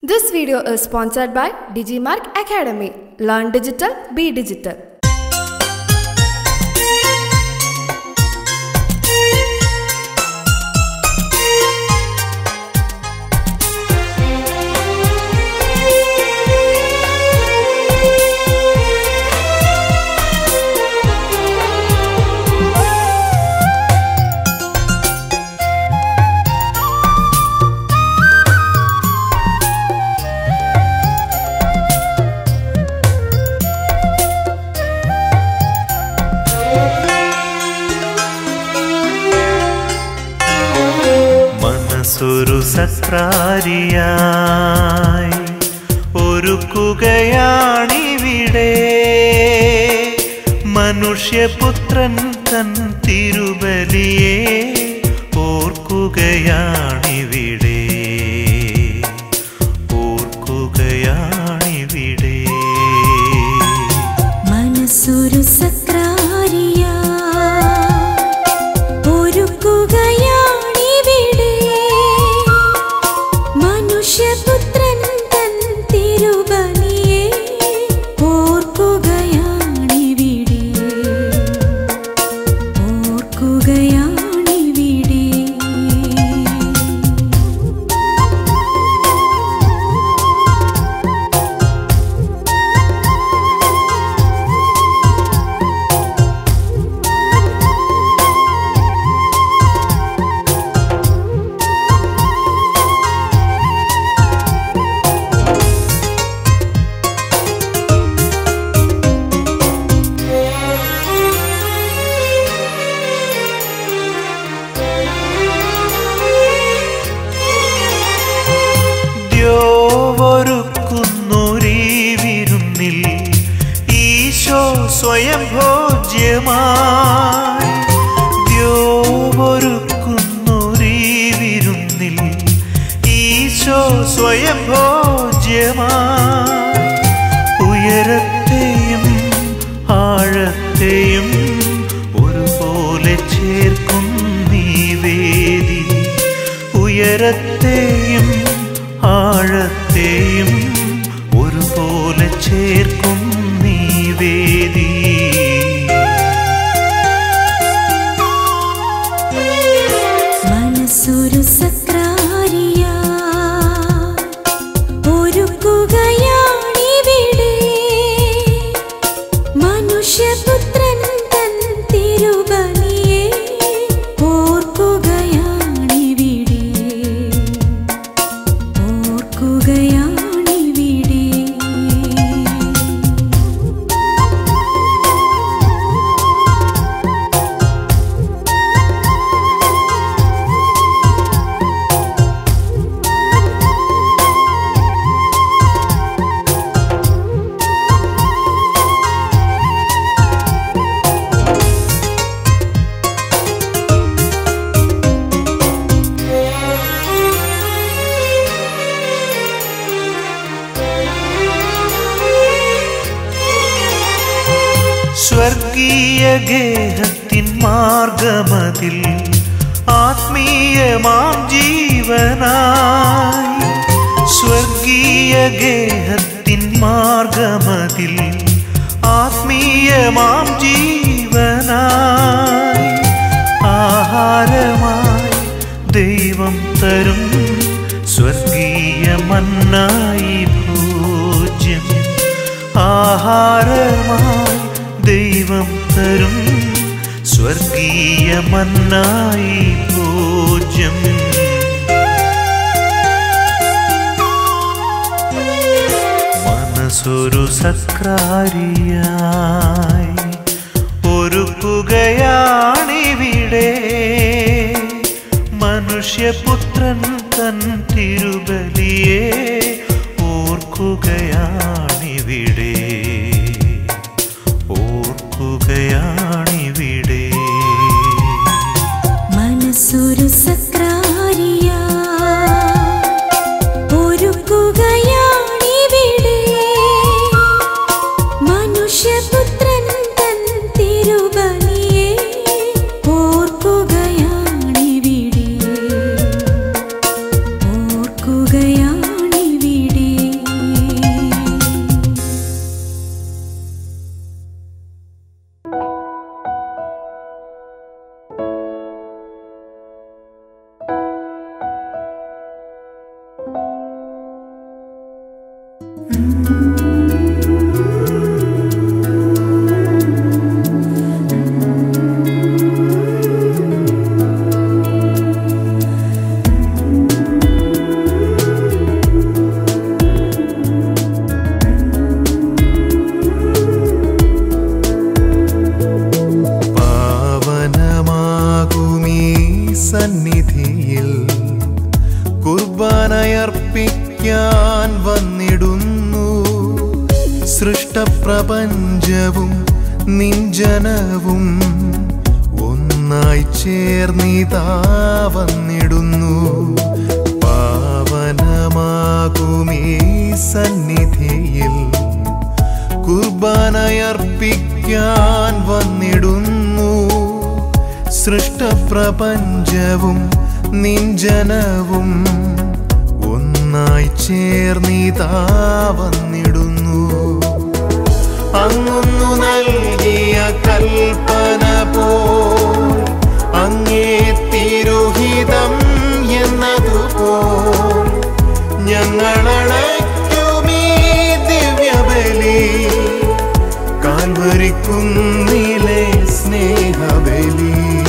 This video is sponsored by Digimark Academy. Learn digital, be digital. മനസ്സൊരു സക്രാരിയായി ഒരുക്കുകയാണിവിടെ മനുഷ്യപുത്രൻ തൻ തിരുബലിയെ ഓർക്കുകയാണിവിടെ ഓർക്കുകയാണിവിടെ മനസ്സൊരു സക്രാരിയ ഒരുക്കുകയാണിവിടെ മനുഷ്യപുത്രൻ തൻ തിരുബലിയെ ഓർക്കുകയാണിവിടെ ഓർക്കുകയാണിവിടെ ദ്യോവൊരുക്കുന്നൊരീ വിരുന്നിൽ ഈശോ സ്വയം ഭോജ്യമായി ദ്യോവൊരുക്കുന്നൊരീ വിരുന്നിൽ ഈശോ സ്വയം ഭോജ്യമായി ഉയരത്തെയും ആഴത്തെയും ഒരുപോലെ ചേർക്കും നീ വേദി ഉയരത്തെയും ആഴത്തെയും ഒരുപോലെ ചേർക്കും നീ വേദി മനസ്സൊരു സക്രാരിയ ഒരുക്കുകയാണിവിടെ മനുഷ്യപുത്രൻ തൻ തിരുബലിയെ ഓർക്കുകയാണിവിടെ ഓർക്കുകയാണിവിടെ സ്വർഗീയ ഗേഹത്തിൻ മാർഗമതിൽ ആത്മീയമാം ജീവനായി സ്വർഗീയ ഗേഹത്തിൻ മാർഗമതിൽ ആത്മീയമാം ജീവനായി ആഹാരമായി ദൈവം തരും സ്വർഗീയ മന്നായി ഭോജ്യം ആഹാരമായി ദൈവം തരും സ്വർഗീയ മന്നായി ഭോജ്യം മനസ്സൊരു സക്രാരിയായി ഒരുക്കുകയാണിവിടെ മനുഷ്യപുത്രൻ തൻ തിരുബലിയെ ഓർക്കുകയാണിവിടെ ഓർക്കുകയാണിവിടെ മനസ്സൊരു സക്രാരിയ ഒരുക്കുകയാണിവിടെ മനുഷ്യപുത്രൻ തൻ തിരുബലിയെ ഓർക്കുകയാണിവിടെ ഓർക്കുകയാണിവിടെ സൃഷ്ടപ്രപഞ്ചവും നിഞ്ജനവും ഒന്നായി ചേർന്നിതാ വന്നിടുന്നു പാവനമാകുമീ സന്നിധിയിൽ കുർബാനയർപ്പിക്കാൻ വന്നിടുന്നു സൃഷ്ടപ്രപഞ്ചവും നിഞ്ജനവും ഒന്നായി ചേർന്നിതാ വന്നിടുന്നു അങ്ങൊന്നു നൽകിയ കൽപ്പന പോ അങ്ങേ തിരുഹിതം എന്നതുപോ ഞങ്ങളണയ്ക്കുമീ ദിവ്യബലി കാൽവരിക്കുന്നിലെ സ്നേഹബലി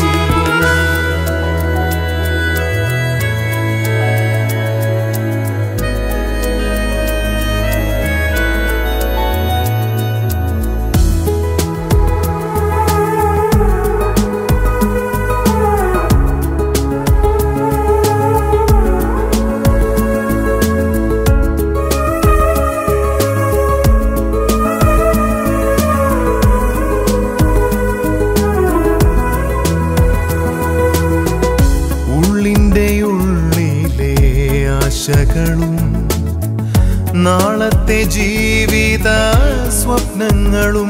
ഉള്ളിൻ്റെ ഉള്ളിലെ ആശകളും നാളത്തെ ജീവിത സ്വപ്നങ്ങളും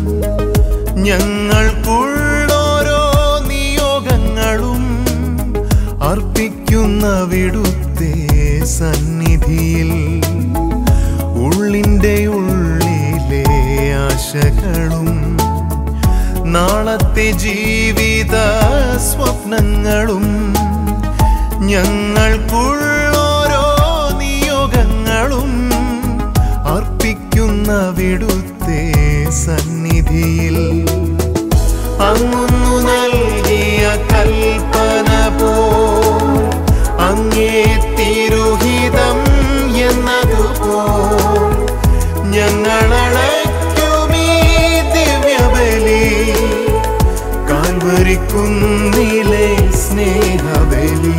ഞങ്ങൾക്കുള്ളോരോ നിയോഗങ്ങളും അർപ്പിക്കുന്ന വിടുത്തെ സന്നിധിയിൽ ഉള്ളിൻ്റെ ഉള്ളിലെ ആശകളും നാളത്തെ ജീവിത സ്വപ്നങ്ങളും ഞങ്ങൾക്കുള്ളോരോ നിയോഗങ്ങളും അർപ്പിക്കുന്ന വിടുത്തെ സന്നിധിയിൽ അങ്ങൊന്നു നൽകിയ കൽപ്പന പോ അങ്ങേ തിരുഹിതം എന്നതുപോ ഞങ്ങളണയ്ക്കുമീ ദിവ്യബലി കാൽവരിക്കുന്നിലെ സ്നേഹബലി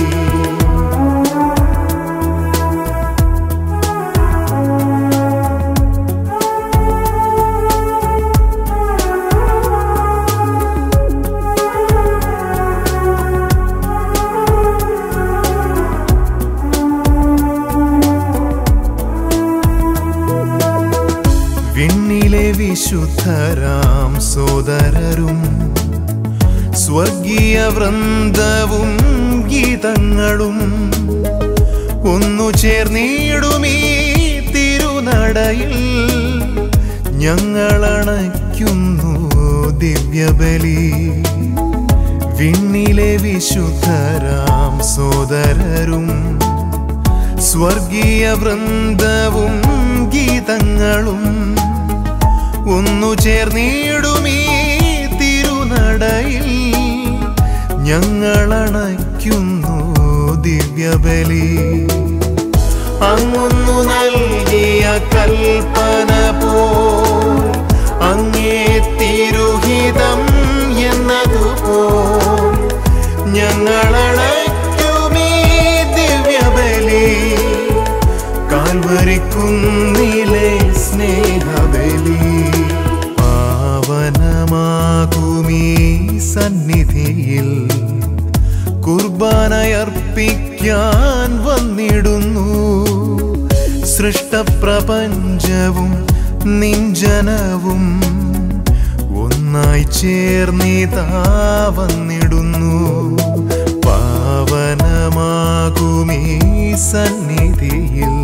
വിണ്ണിലെ വിശുദ്ധരാം സോദരരും സ്വർഗീയ വൃന്ദവും ഗീതങ്ങളും ഒന്നു ചേർന്നിടുമീ തിരുനടയിൽ ഞങ്ങളണയ്ക്കുന്നു ദിവ്യബലി വിണ്ണിലെ വിശുദ്ധരാം സോദരരും സ്വർഗീയ വൃന്ദവും ഗീതങ്ങളും ഒന്നു ചേർന്നിടുമീ തിരുനടയിൽ ഞങ്ങളണയ്ക്കുന്നു ദിവ്യബലി അങ്ങൊന്നു നൽകിയ കൽപ്പന പോ അങ്ങേ തിരുഹിതം എന്നതുപോ ഞങ്ങളണയ്ക്കുമീ ദിവ്യബലി കാൽവരിക്കുന്നിലെ സ്നേഹബലി പാവനമാകുമീ സന്നിധിയിൽ കുർബാനയർപ്പിക്കാൻ വന്നിടുന്നു സൃഷ്ടപ്രപഞ്ചവും നിഞ്ജനവും ഒന്നായി ചേർന്നിതാ വന്നിടുന്നു പാവനമാകുമീ സന്നിധിയിൽ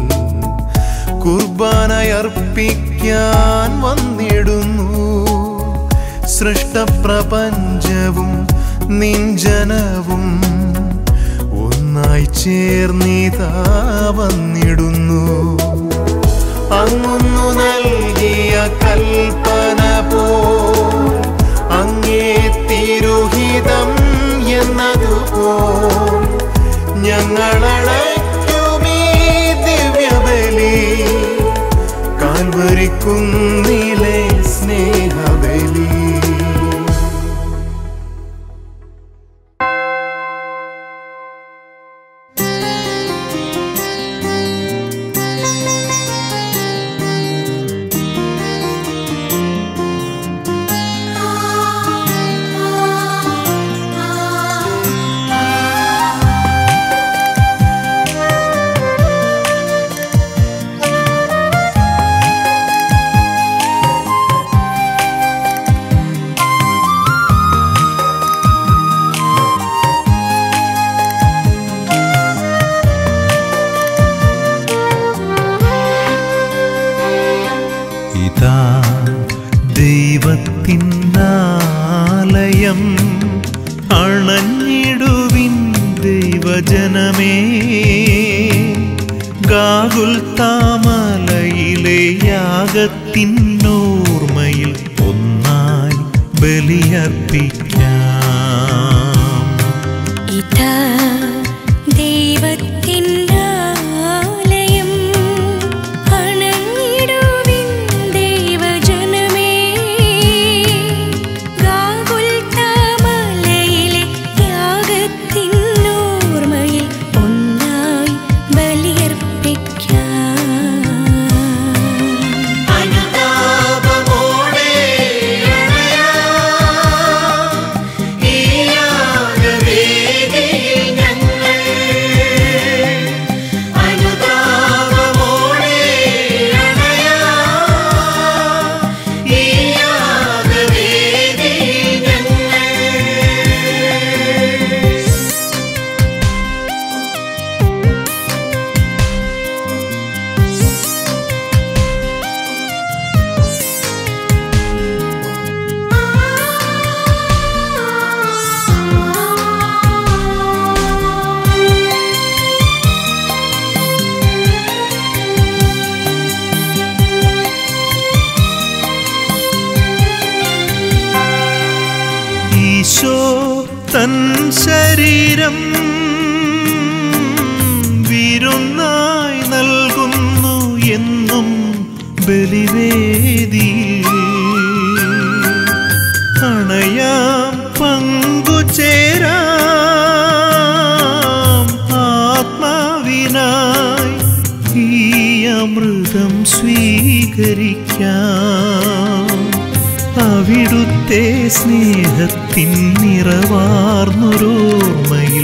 കുർബാനയർപ്പിക്കാൻ വന്നിടുന്നു സൃഷ്ടപ്രപഞ്ചവും നിഞ്ജനവും ഒന്നായി ചേർന്നിതാ വന്നിടുന്നു അങ്ങൊന്നു നൽകിയ കൽപ്പന പോ അങ്ങേ തിരുഹിതം എന്നതുപോ ഞങ്ങളണയ്ക്കുമീ ദിവ്യബലി കാൽവരിക്കുന്നിലെ സ്നേഹബലി ും ഗാഗുൽത്താമലയിലെ യാഗത്തിനോർമ്മയിൽ ഒന്നായി ബലിയർപ്പിക്കാം ഇതാ ദൈവത്തിന്നാലയം അണഞ്ഞിടുവിൻ ദൈവജനമേ ഗാഗുൽത്താമലയിലെ യാഗത്തിനോർമ്മയിൽ ഒന്നായി ബലിയർപ്പിക്കാം ഈശോ തൻ ശരീരം വിരുന്നായി നൽകുന്നു എന്നും ബലിവേദി അണയാം പങ്കുചേരാം ആത്മാവിനായി ഈ അമൃതം സ്വീകരിക്കാം അവിടുത്തെ സ്നേഹത്തിൻ നിറവാർന്നൊരോർമ്മയിൽ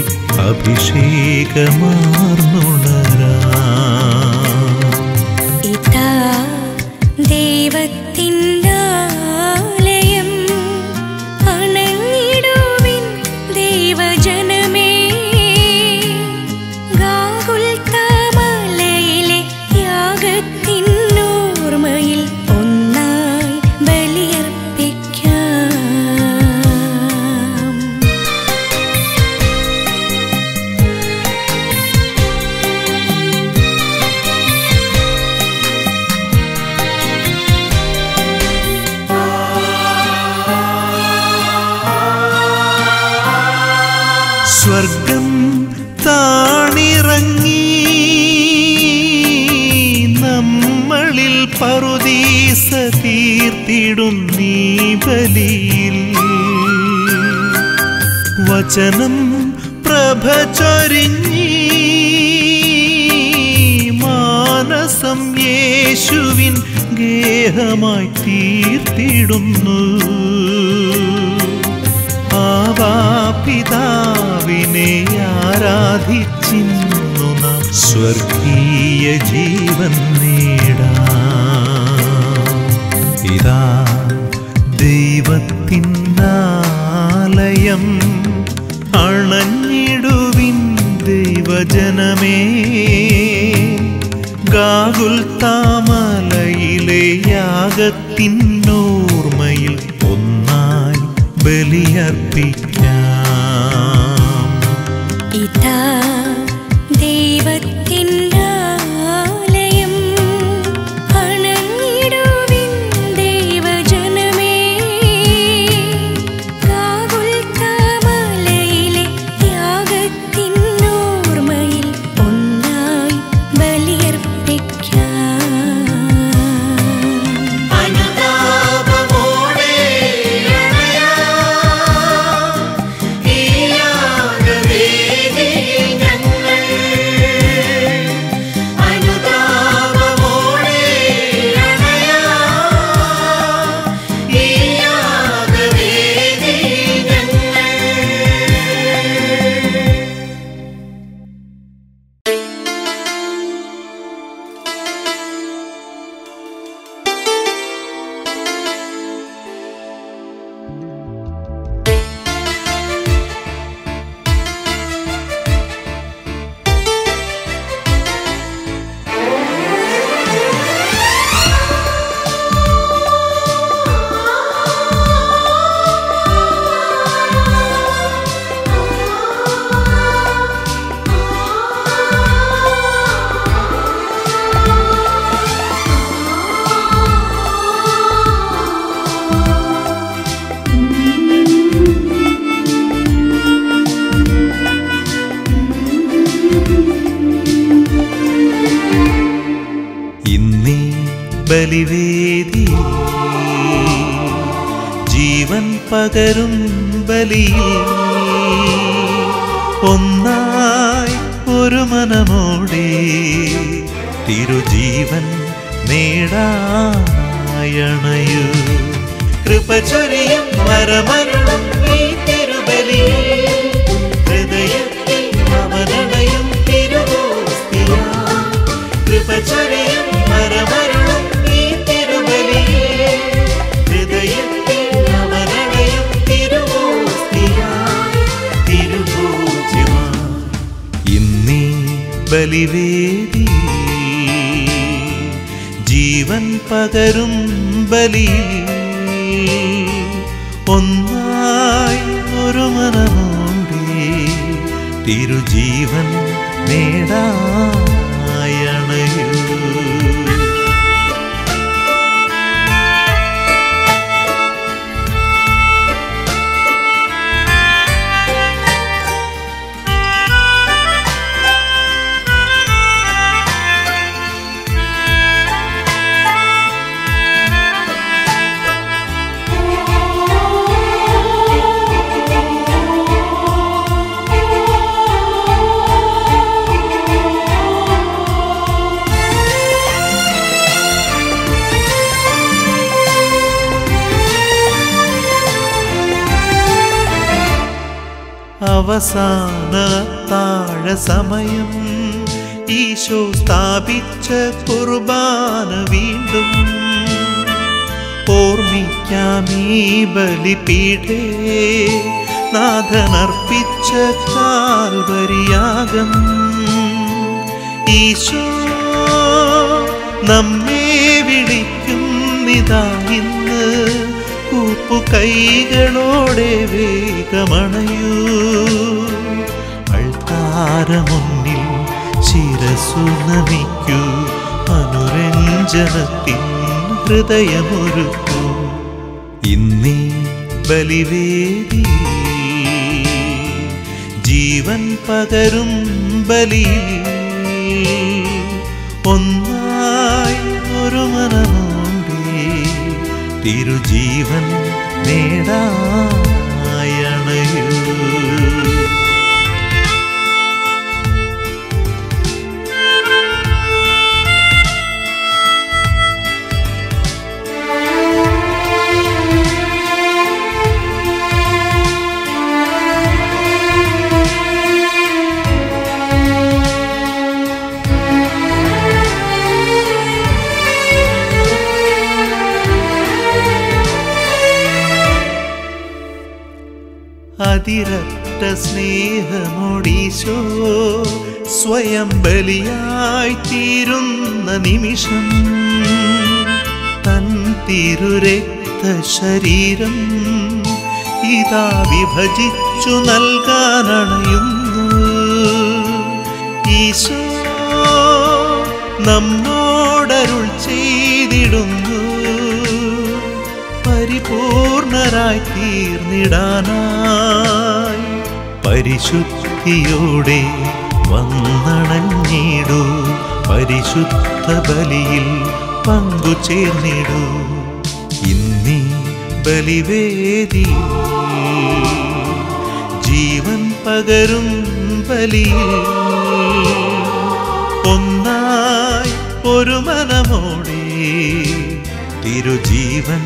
അഭിഷേകമാർന്നുണരാം ഇതാ ദൈവത്തിന്നാലയം അണഞ്ഞിടുവിൻ ദൈവജനമേ ഗാഗുൽത്താമലയിലെ യാഗത്തിനോർമ്മയിൽ ഒന്നായി ബലിയർപ്പിക്കാം സ്വർഗം താണിറങ്ങി നമ്മളിൽ പറുദീസ തീർത്തിടും നീ ബലിയിൽ വചനം പ്രഭ ചൊരിഞ്ഞി മാനസം യേശുവിൻ ഗേഹമായി തീർത്തിടുന്നു ആവാപിതാവിനെ ആരാധിച്ചിന്നു നാം സ്വർഗീയ ജീവൻ നേടാം ഇതാ ദൈവത്തിനാലയം അണഞ്ഞിടുവിൻ ദൈവജനമേ ഗാഗുൽത്താമലയിലെ യാഗത്തിനോർമ്മയിൽ ഒന്നായി ബലിയർപ്പിക്കാം ഇതാ ദൈവത്തിന്നാലയം അണഞ്ഞിടുവിൻ ദൈവജനമേ ഗാഗുൽത്താമലയിലെ യാഗത്തിനോർമ്മയിൽ ഒന്നായി ബലിയർപ്പിക്കാം അനുതാപമോടെ ഇന്നീ ബലിവേദി ജീവൻ പകരും ബലിയിൽ ഒന്നായി ഒരു മനമോടെ തിരുജീവൻ നേടായണയു കൃപ ചൊരിയും മരമരുളും ഈ തിരുബലി ഹൃദയത്തിൽ അവനണയും തിരുവോസ്തിയ കൃപ ചൊരിയും മരമരുളും ഈ തിരുബലി ഹൃദയത്തിൽ അവനണയും തിരുവോസ്തിയ തിരുഭോജ്യമായി ഇന്നീ ബലിവേദി ജീവൻ പകരും ബലി ഒന്നായി ഒരു മനമോടെ തിരുജീവൻ നേടായണയൂ അവസാന താഴ സമയം ഈശോ സ്ഥാപിച്ച കുർബാന വീണ്ടും ഓർമ്മിക്കാമീ ബലിപീഠേ നാഥനർപ്പിച്ച കാൽവരിയാകം ഈശോ നമ്മെ വിളിക്കുന്നിതാ ഇന്ന് കൂപ്പു കൈകളോടെ വേഗമണയൂ അൾത്താരമുന്നിൽ ശിരസു നമിക്കൂ അനുരഞ്ജനത്തിൻ ഹൃദയമൊരുക്കൂ ഇന്നീ ബലിവേദി ജീവൻ പകരും ബലി ഒന്നായി ഒരു മനമോടെ തിരുജീവൻ നേടായണയൂ അതിരറ്റ സ്നേഹമോടീശോ സ്വയം ബലിയായി തീരുന്ന നിമിഷം തൻ തിരുരക്ത ശരീരം ഇതാ വിഭജിച്ചു നൽകാനണയുന്നു ഈശോ നമ്മോടരുൾ ചെയ്തിടുന്നു പരിപൂർണരായി തീർന്നിടാനായി പരിശുദ്ധിയോടെ വന്നണഞ്ഞിടൂ പരിശുദ്ധ ബലിയിൽ പങ്കുചേർന്നിടൂ ഇന്നീ ബലിവേദി ജീവൻ പകരും ബലിയിൽ ഒന്നായി ഒരു മനമോടെ തിരുജീവൻ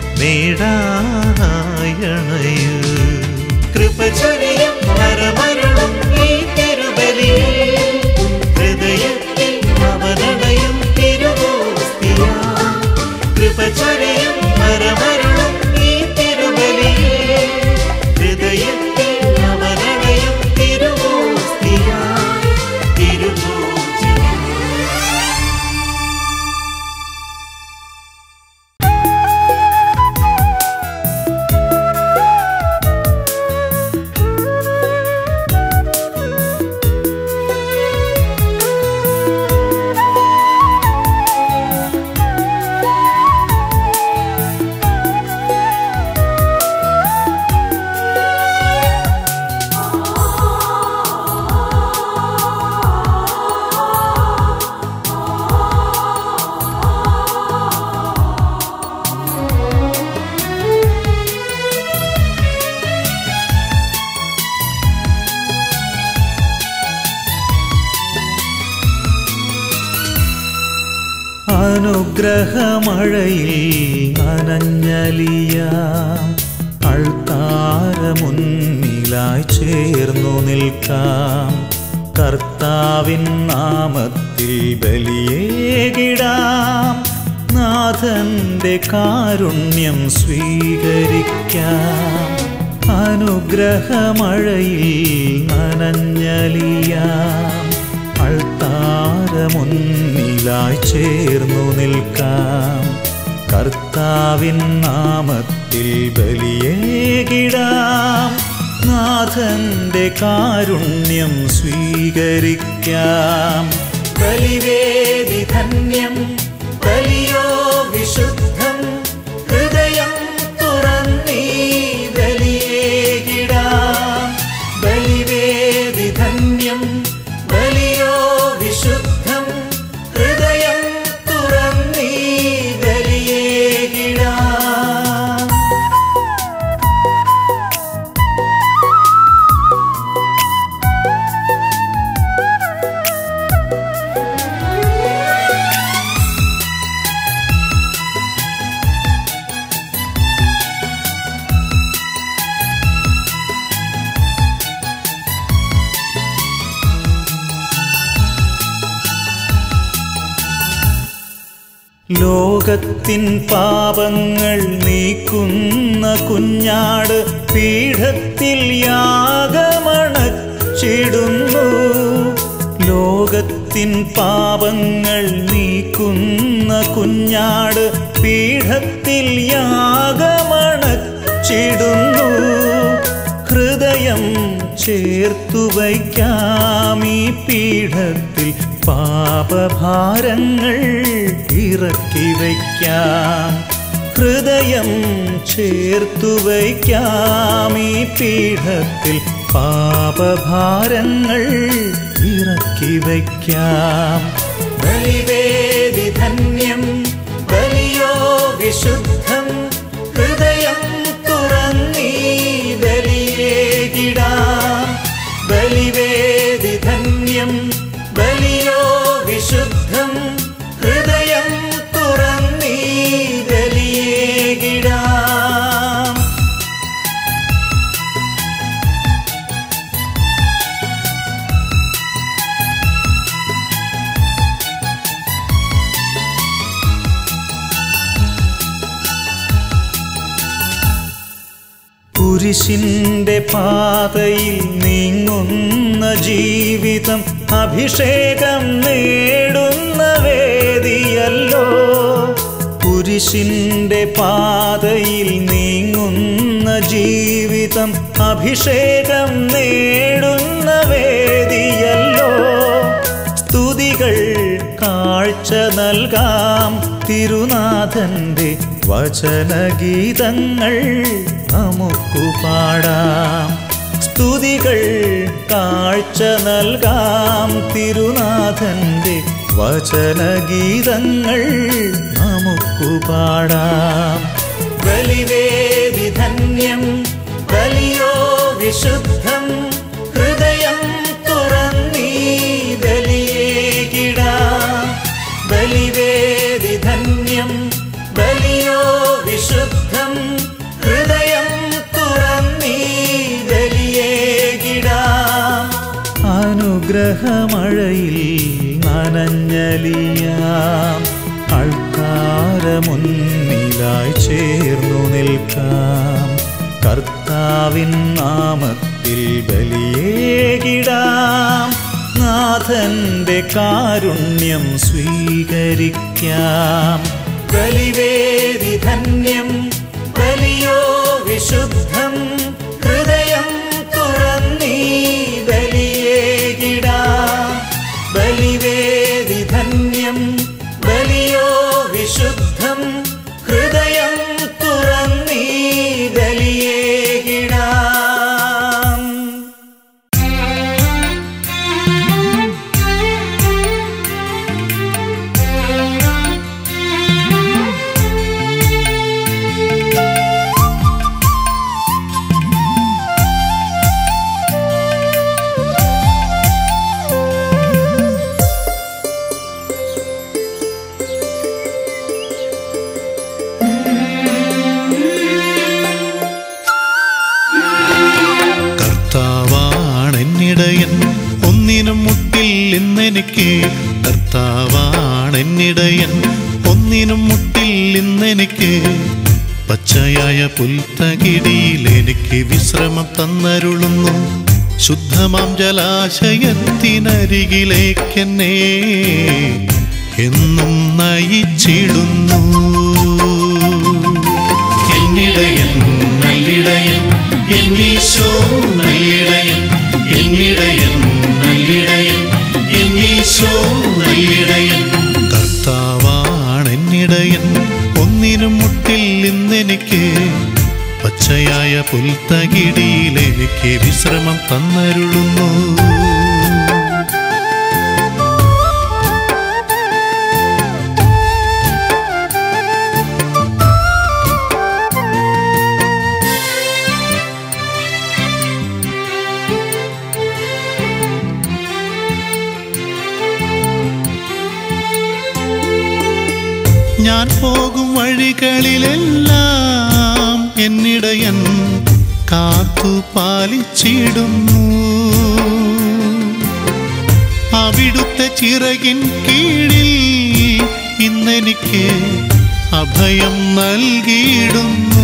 നേടാനായണയു കൃപ ചൊരിയും പരമരുളും ഈ തിരുബലി ഹൃദയത്തിൽ അവനണയും തിരുവോസ്തിയ കൃപ ചൊരിയും പരമരുളും ഈ തിരുബലി ഹൃദയത്തിൽ അവനണയും തിരുവോസ്തിയ തിരുവോസ്തിയ ും അനുഗ്രഹമഴയിൽ നനഞ്ഞലിയാം അൾത്താരമുന്നിലായി ചേർന്നു നിൽക്കാം കർത്താവിൻ നാമത്തിൽ ബലിയേകിടാം നാഥന്റെ കാരുണ്യം സ്വീകരിക്കാം അനുഗ്രഹമഴയിൽ നനഞ്ഞലിയാം അൾത്താരമുന്നിലായി ചേർന്നു നിൽക്കാം കർത്താവിൻ നാമത്തിൽ ബലിയേകിടാം നാഥന്റെ കാരുണ്യം സ്വീകരിക്കാം ബലിവേദി ധന്യം ബലിയോ വിശുദ്ധം ഹൃദയം തുറന്നീ ബലിയേകിടാം ബലിവേദി ധന്യം ബലിയോ വിശുദ്ധം ഹൃദയം തുറന്നീ ബലിയേകിടാം ലോകത്തിൻ പാപങ്ങൾ നീക്കുന്ന കുഞ്ഞാട് പീഠത്തിൽ യാഗമണച്ചിടുന്നു ലോകത്തിൻ പാപങ്ങൾ നീക്കുന്ന കുഞ്ഞാട് പീഠത്തിൽ യാഗമണച്ചിടുന്നു ഹൃദയം ചേർത്തു വയ്ക്കാം ഈ പീഠത്തിൽ പാപഭാരങ്ങൾ ഇറക്കി വയ്ക്കാം ഹൃദയം ചേർത്തു വയ്ക്കാം ഈ പീഠത്തിൽ പാപഭാരങ്ങൾ ഇറക്കി വയ്ക്കാം ബലിവേദി ധന്യം ബലിയോ വിശുദ്ധം ഹൃദയം തുറന്നീ ബലിയേകിടാം ബലിവേദി ധന്യം ബലിയോ വിശുദ്ധം ഹൃദയം തുറന്നീ ബലിയേകിടാം കുരിശിന്റെ പാതയിൽ നീങ്ങുന്ന ജീവിതം അഭിഷേകം നേടുന്ന വേദിയല്ലോ കുരിശിന്റെ പാതയിൽ നീങ്ങുന്ന ജീവിതം അഭിഷേകം നേടുന്ന വേദിയല്ലോ സ്തുതികൾ കാഴ്ച നൽകാം തിരുനാഥന്റെ വചനഗീതങ്ങൾ നമുക്കു പാടാം സ്തുതികൾ കാഴ്ച നൽകാം തിരുനാഥന്റെ വചനഗീതങ്ങൾ നമുക്കു പാടാം ബലിവേദി ധന്യം ബലിയോ വിശുദ്ധം ഹൃദയം തുറന്നീ ബലിയേകിടാം ബലിവേദി ധന്യം ബലിയോ വിശുദ്ധം ഹൃദയം തുറന്നീ ബലിയേകിടാം അനുഗ്രഹമഴയിൽ നനഞ്ഞലിയാം അൾക്കാരമുന്നിലായി ചേർന്നു നിൽക്കാം കർത്താവിൻ നാമത്തിൽ ബലിയേകിടാം നാഥന്റെ കാരുണ്യം സ്വീകരിക്കാം ബലിവേദി ധന്യം ബലിയോ വിശുദ്ധം ഹൃദയം തുറന്നീ ബലിയേകിടാം ബലിവേദി ധന്യം ബലിയോ വിശുദ്ധം ഹൃദയം തുറന്നീ ബലിയേകിടാം എന്നിടയൻ ഒന്നിനും മുട്ടിൽ ഇന്നെനിക്ക് പച്ചയായ പുൽത്തകിടിയിൽ എനിക്ക് വിശ്രമം തന്നരുളുന്നു ശുദ്ധമാം ജലാശയത്തിനരികിലേക്കെന്നെ എന്നും നയിച്ചിടുന്നു എന്നിടയൻ നല്ലിടയൻ എന്നീശോ നല്ലിടയൻ എന്നിടയൻ നല്ലിടയൻ എന്നീശോ നല്ലിടയൻ കർത്താവാണ് എന്നിടയൻ ഒന്നിനും മുട്ടിൽ ഇന്നെനിക്ക് പച്ചയായ പുൽത്തകിടിയിൽ എനിക്ക് വിശ്രമം തന്നരുളുന്നു ഞാൻ പോകും വഴികളിലെല്ലാം എന്നിടയൻ കാത്തു പാലിച്ചിടുന്നു അവിടുത്തെ ചിറകിൻ കീഴിൽ ഇന്നെനിക്ക് അഭയം നൽകിയിടുന്നു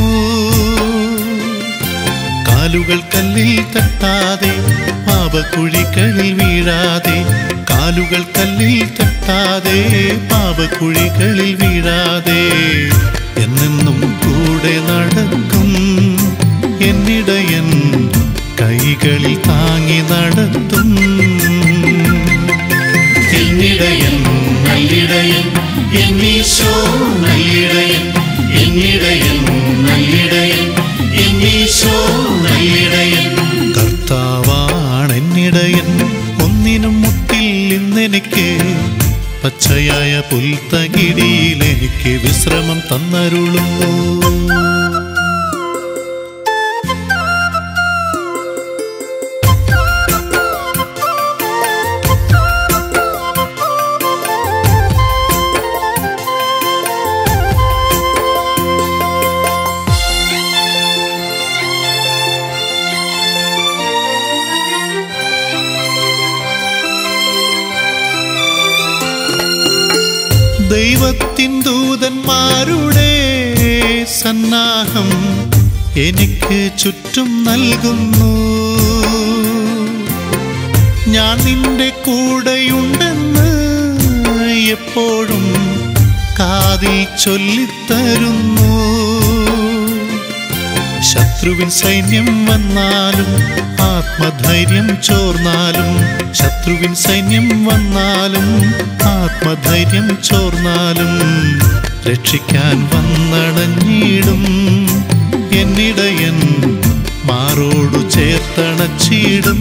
കാലുകൾ കല്ലിൽ തട്ടാതെ പാപക്കുഴികളിൽ വീഴാതെ കാലുകൾ കല്ലിൽ തട്ടാതെ പാപക്കുഴികളിൽ വീഴാതെ എന്നെന്നും കൂടെ നടക്കും എന്നിടയൻ കൈകളിൽ താങ്ങി നടത്തും എന്നിടയൻ നല്ലിടയൻ എന്നീശോ നല്ലിടയൻ എന്നിടയൻ നല്ലിടയൻ എന്നീശോ നല്ലിടയൻ കർത്താവാണ് എന്നിടയൻ ഒന്നിനും മുട്ടിൽ ഇന്നെനിക്ക് പച്ചയായ പുൽത്തകിടിയിൽ എനിക്ക് വിശ്രമം തന്നരുളുന്നു ദൈവത്തിൻ ദൂതന്മാരുടെ സന്നാഹം എനിക്ക് ചുറ്റും നൽകുന്നു ഞാൻ നിന്റെ കൂടെയുണ്ടെന്ന് എപ്പോഴും കാതിൽ ചൊല്ലിത്തരുന്നു ശത്രുവിൻ സൈന്യം വന്നാലും ആത്മധൈര്യം ചോർന്നാലും ശത്രുവിൻ സൈന്യം വന്നാലും ആത്മധൈര്യം ചോർന്നാലും രക്ഷിക്കാൻ വന്നടഞ്ഞിടും എന്നിടയൻ മാറോടു ചേർത്തണച്ചിടും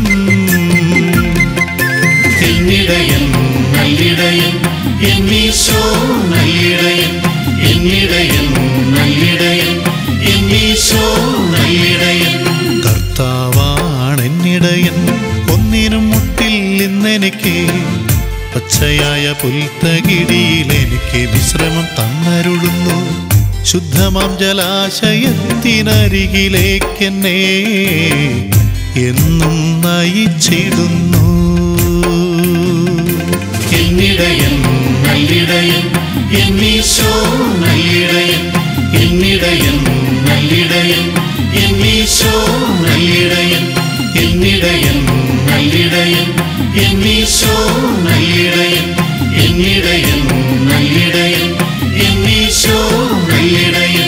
എന്നിടയൻ നല്ലിടയൻ എന്നീശോ നല്ലിടയൻ എന്നിടയൻ നല്ലിടയൻ എന്നീശോ നല്ലിടയൻ കർത്താവാണ് എന്നിടയൻ ഒന്നിനും മുട്ടിൽ ഇന്നെനിക്ക് പച്ചയായ പുൽത്തകിടിയിൽ എനിക്ക് വിശ്രമം തന്നരുളുന്നു ശുദ്ധമാം ജലാശയത്തിനരികിലേക്കെന്നെ എന്നും നയിച്ചിടുന്നു എന്നിടയൻ നല്ലിടയൻ എന്നീശോ നല്ലിടയൻ എന്നിടയൻ നല്ലിടയൻ എന്നീശോ നല്ലിടയൻ എന്നിടയൻ നല്ലിടയൻ എന്നീശോ നല്ലിടയൻ എന്നിടയൻ നല്ലിടയൻ എന്നീശോ നല്ലിടയൻ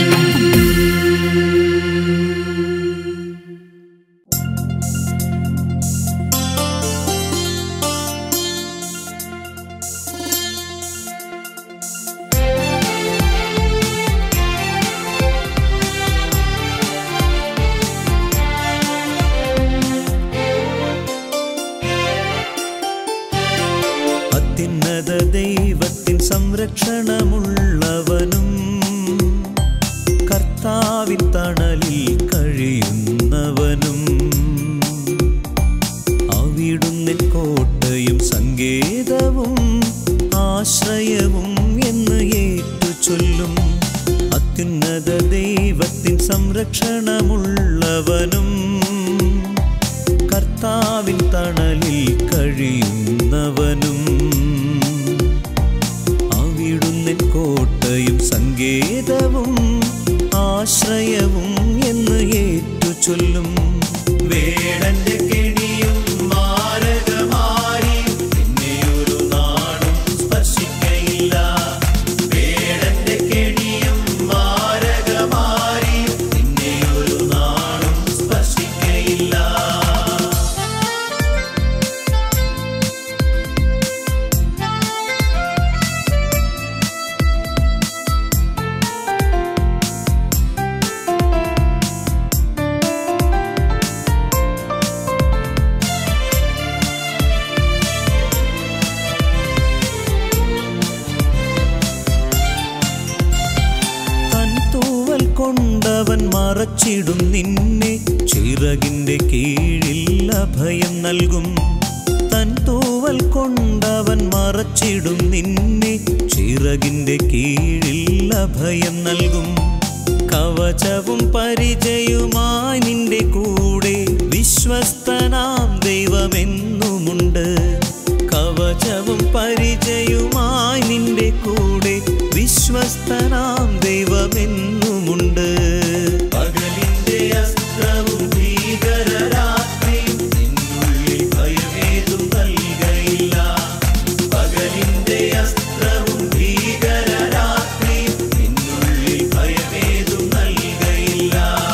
അത്യുന്നത ദൈവത്തിൻ സംരക്ഷണമുള്ളവനും കർത്താവിൻ തണലിൽ കഴിയുന്നവനും അവിടുന്നിൻ കോട്ടയും സങ്കേതവും ആശ്രയവും എന്ന് ഏറ്റു ചൊല്ലും അത്യുന്നത ദൈവത്തിൻ സംരക്ഷണമുള്ളവനും കർത്താവിൻ തണലിൽ കഴിയുന്നവനും അവിടുന്ന് ആശ്രയവും എന്ന് ഏറ്റു ചൊല്ലും വേടന്റെ കെണിയും മാരകമാരിയും നിന്നെയൊരു നാടും സ്പർശിക്കയില്ല വേടന്റെ കെണിയും മാരകമാരിയും നിന്നെയൊരു നാടും സ്പർശിക്കയില്ല തൻ തൂവൽ കൊണ്ടവൻ മറച്ചിടും നിന്നെ ചിറകിന്റെ കീഴിൽ അഭയം നൽകും തൻ തൂവൽ കൊണ്ടവൻ മറച്ചിടും നിന്നെ ചിറകിന്റെ കീഴിൽ അഭയം നൽകും കവചവും പരിചയുമായി നിന്റെ കൂടെ വിശ്വസ്തനാം ദൈവമെന്നുമുണ്ട് കവചവും പരിചയുമായി നിന്റെ കൂടെ വിശ്വസ്തനാം ദൈവമെന്നുമുണ്ട് പകലിന്റെ അസ്ത്രവും ഭീകരരാത്രിയും നിന്നുള്ളിൽ ഭയമേതും നൽകയില്ല പകലിന്റെ അസ്ത്രവും ഭീകരരാത്രിയും നിന്നുള്ളിൽ ഭയമേതും നൽകയില്ല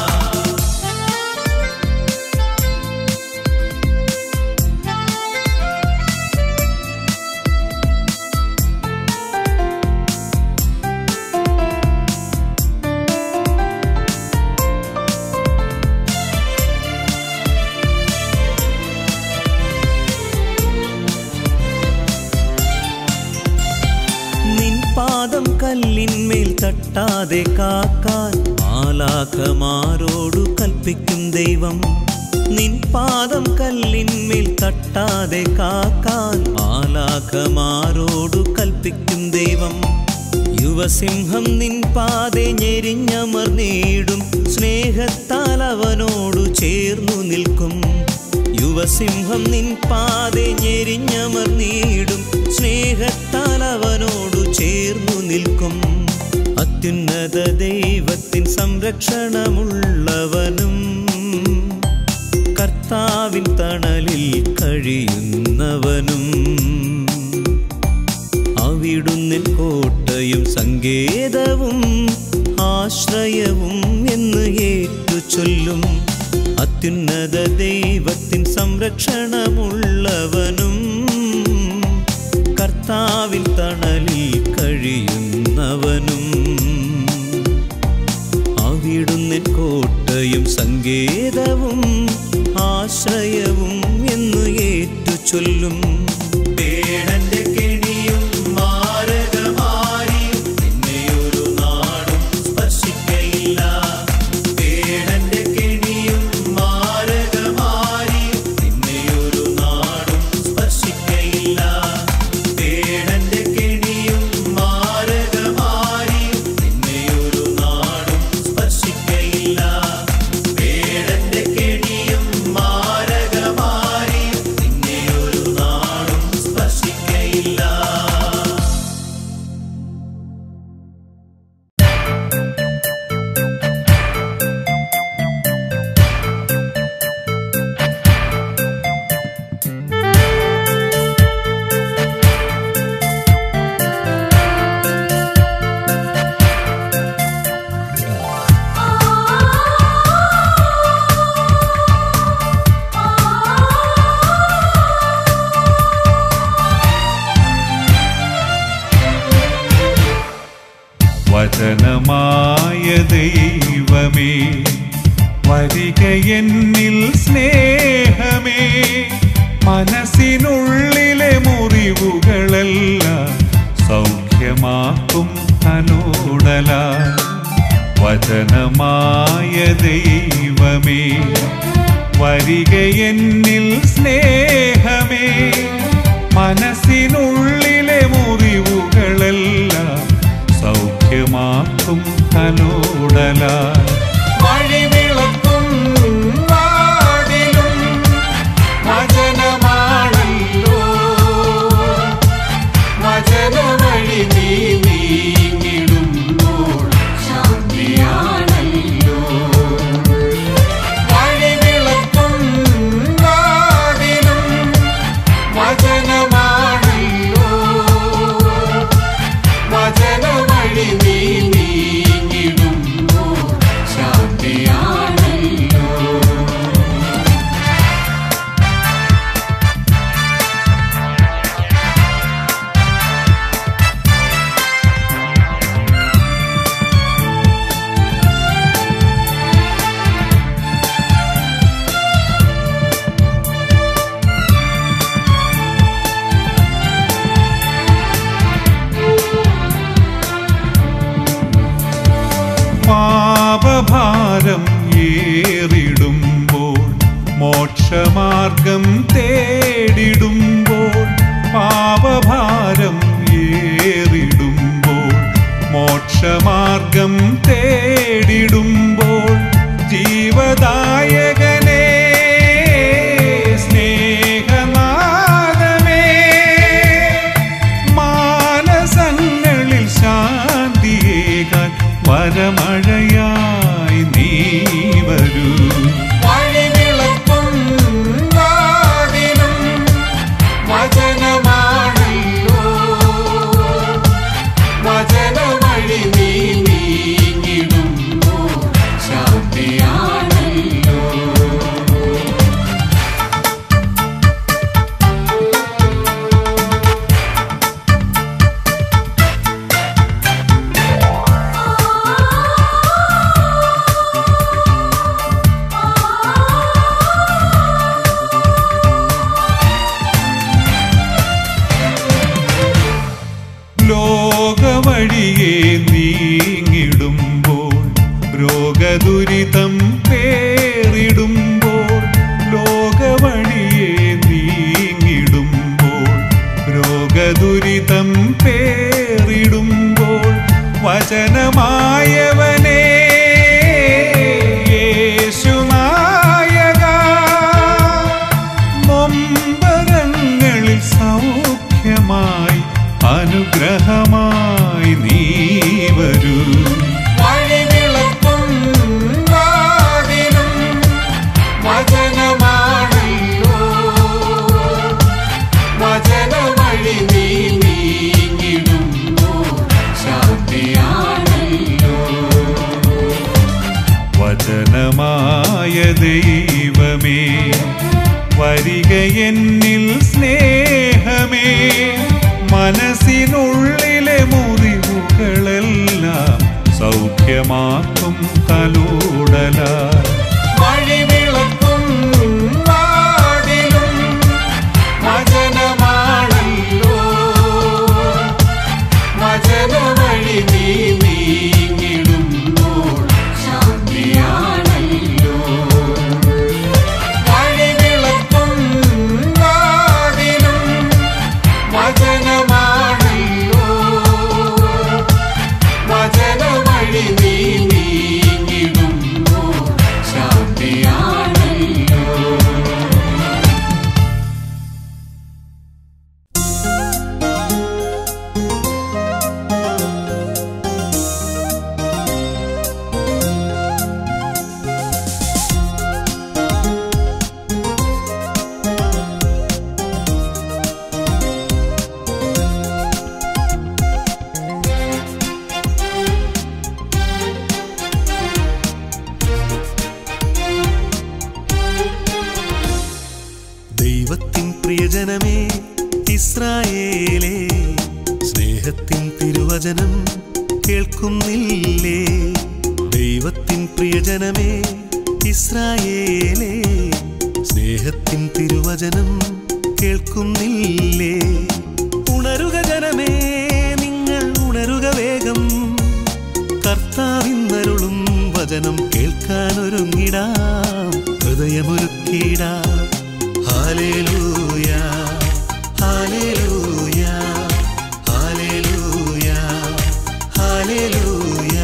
നിൻ പാദം കല്ലിന്മേൽ തട്ടാതെ കാക്കാൻ മാലാഖമാരോടു കൽപ്പിക്കും ദൈവം നിൻ പാദം കല്ലിന്മേൽ തട്ടാതെ കാക്കാൻ മാലാഖമാരോടു കൽപ്പിക്കും ദൈവം യുവസിംഹം നിൻ പാതെ ഞെരിഞ്ഞമർന്നീടും സ്നേഹത്താൽ അവനോടു ചേർന്നു നിൽക്കും യുവസിംഹം നിൻ പാതെ ഞെരിഞ്ഞമർന്നീടും സ്നേഹത്താൽ അവനോടു ചേർന്നു നിൽക്കും അത്യുന്നത ദൈവത്തിൻ സംരക്ഷണമുള്ളവനും കർത്താവിൻ തണലിൽ കഴിയുന്നവനും അവിടുന്നിൻ കോട്ടയും സങ്കേതവും ആശ്രയവും എന്ന് ഏറ്റു ചൊല്ലും അത്യുന്നത ദൈവത്തിൻ സംരക്ഷണമുള്ളവനും കർത്താവിൻ തണലിൽ കഴിയുന്നവനും അവിടുന്നിൻ കോട്ടയും സങ്കേതവും ആശ്രയവും എന്ന് ഏറ്റു ചൊല്ലും പേടന്റെ കെണിയും മാരകമാരിയും നിന്നെയൊരു നാടും സ്പർശിക്കയില്ല പേടന്റെ കെണിയും മാരകമാരിയും നിന്നെയൊരു നാടും സ്പർശിക്കയില്ല പേടന്റെ കെണിയും മാരകമാരിയും നിന്നെയൊരു നാടും സ്പർശിക്കയില്ല പേടന്റെ കെണിയും മാരകമാരിയും നിന്നെയൊരു നാടും സ്പർശിക്കയില്ല വചനമായ ദൈവമേ വരിക എന്നിൽ സ്നേഹമേ മനസ്സിനുള്ളിലെ മുറിവുകളെല്ലാം സൗഖ്യമാക്കും തലോടല വചനമായ ദൈവമേ വരിക എന്നിൽ സ്നേഹമേ മനസ്സിനുള്ളിലെ മുറിവുകളെല്ലാം സൗഖ്യമാക്കും തലോടല വഴിവിളക്കും വാതിലും വചനമാണല്ലോ വചനവഴി നീ നീങ്ങിടുമ്പോൾ ശാന്തിയാണല്ലോ പാപഭാരം ഏറിടുമ്പോൾ മോക്ഷമാർഗം തേടിടുമ്പോൾ പാപഭാരം ഏറിടുമ്പോൾ മോക്ഷമാർഗം തേടിടുമ്പോൾ ജീവദായകനേ സ്നേഹനാദമേ മാനസങ്ങളിൽ ശാന്തിയേകാൻ വരമഴയായി നീ വരൂ വഴിവിളക്കും വാതിലും വചനമാണല്ലോ വചനവഴി നീ നീങ്ങിടുമ്പോ ശാന്തിയാണല്ലോ ലോകവഴിയെ നീങ്ങിടുമ്പോൾ രോഗദുരിതം പേറിടുമ്പോൾ ലോകവഴിയെ നീങ്ങിടുമ്പോൾ രോഗദുരിതം പേറിടുമ്പോൾ വചനമായവനേ യേശുനായക നൊമ്പരങ്ങളിൽ സൗഖ്യമായി അനുഗ്രഹമായി നീ വരൂ വഴിവിളക്കും വാതിലും വചനമാണല്ലോ വചനവഴി നീ നീങ്ങിടുമ്പോ ശാന്തിയാണല്ലോ വചനമായ ദൈവമേ വരിക എന്നിൽ സ്നേഹമേ മനസ്സിനുള്ളിലെ മുറിവുകളെല്ലാം സൗഖ്യമാക്കും തലൂടല വഴിവിളക്കും വാതിലും വചനമാണല്ലോ വചനവഴി നീ നീങ്ങിടുമ്പോൾ ശാന്തിയാണല്ലോ വഴിവിളക്കും വാതിലും വചനമാണല്ലോ വചനവഴി നീ നീങ്ങിടുമ്പോൾ ശാന്തിയാണല്ലോ ദൈവത്തിൻ പ്രിയജനമേ ഇസ്രായേലേ സ്നേഹത്തിൻ തിരുവചനം കേൾക്കുന്നില്ലേ ദൈവത്തിൻ പ്രിയജനമേ ഇസ്രായേലേ സ്നേഹത്തിൻ തിരുവചനം കേൾക്കുന്നില്ലേ ഉണരുക ജനമേ നിങ്ങൾ ഉണരുക വേഗം കർത്താവിന്നരുളും വചനം കേൾക്കാനൊരുങ്ങിടാം ഹൃദയമൊരുക്കിടാം ഹാലേലൂയ ഹാലേലൂയ ഹാലേലൂയ ഹാലേലൂയ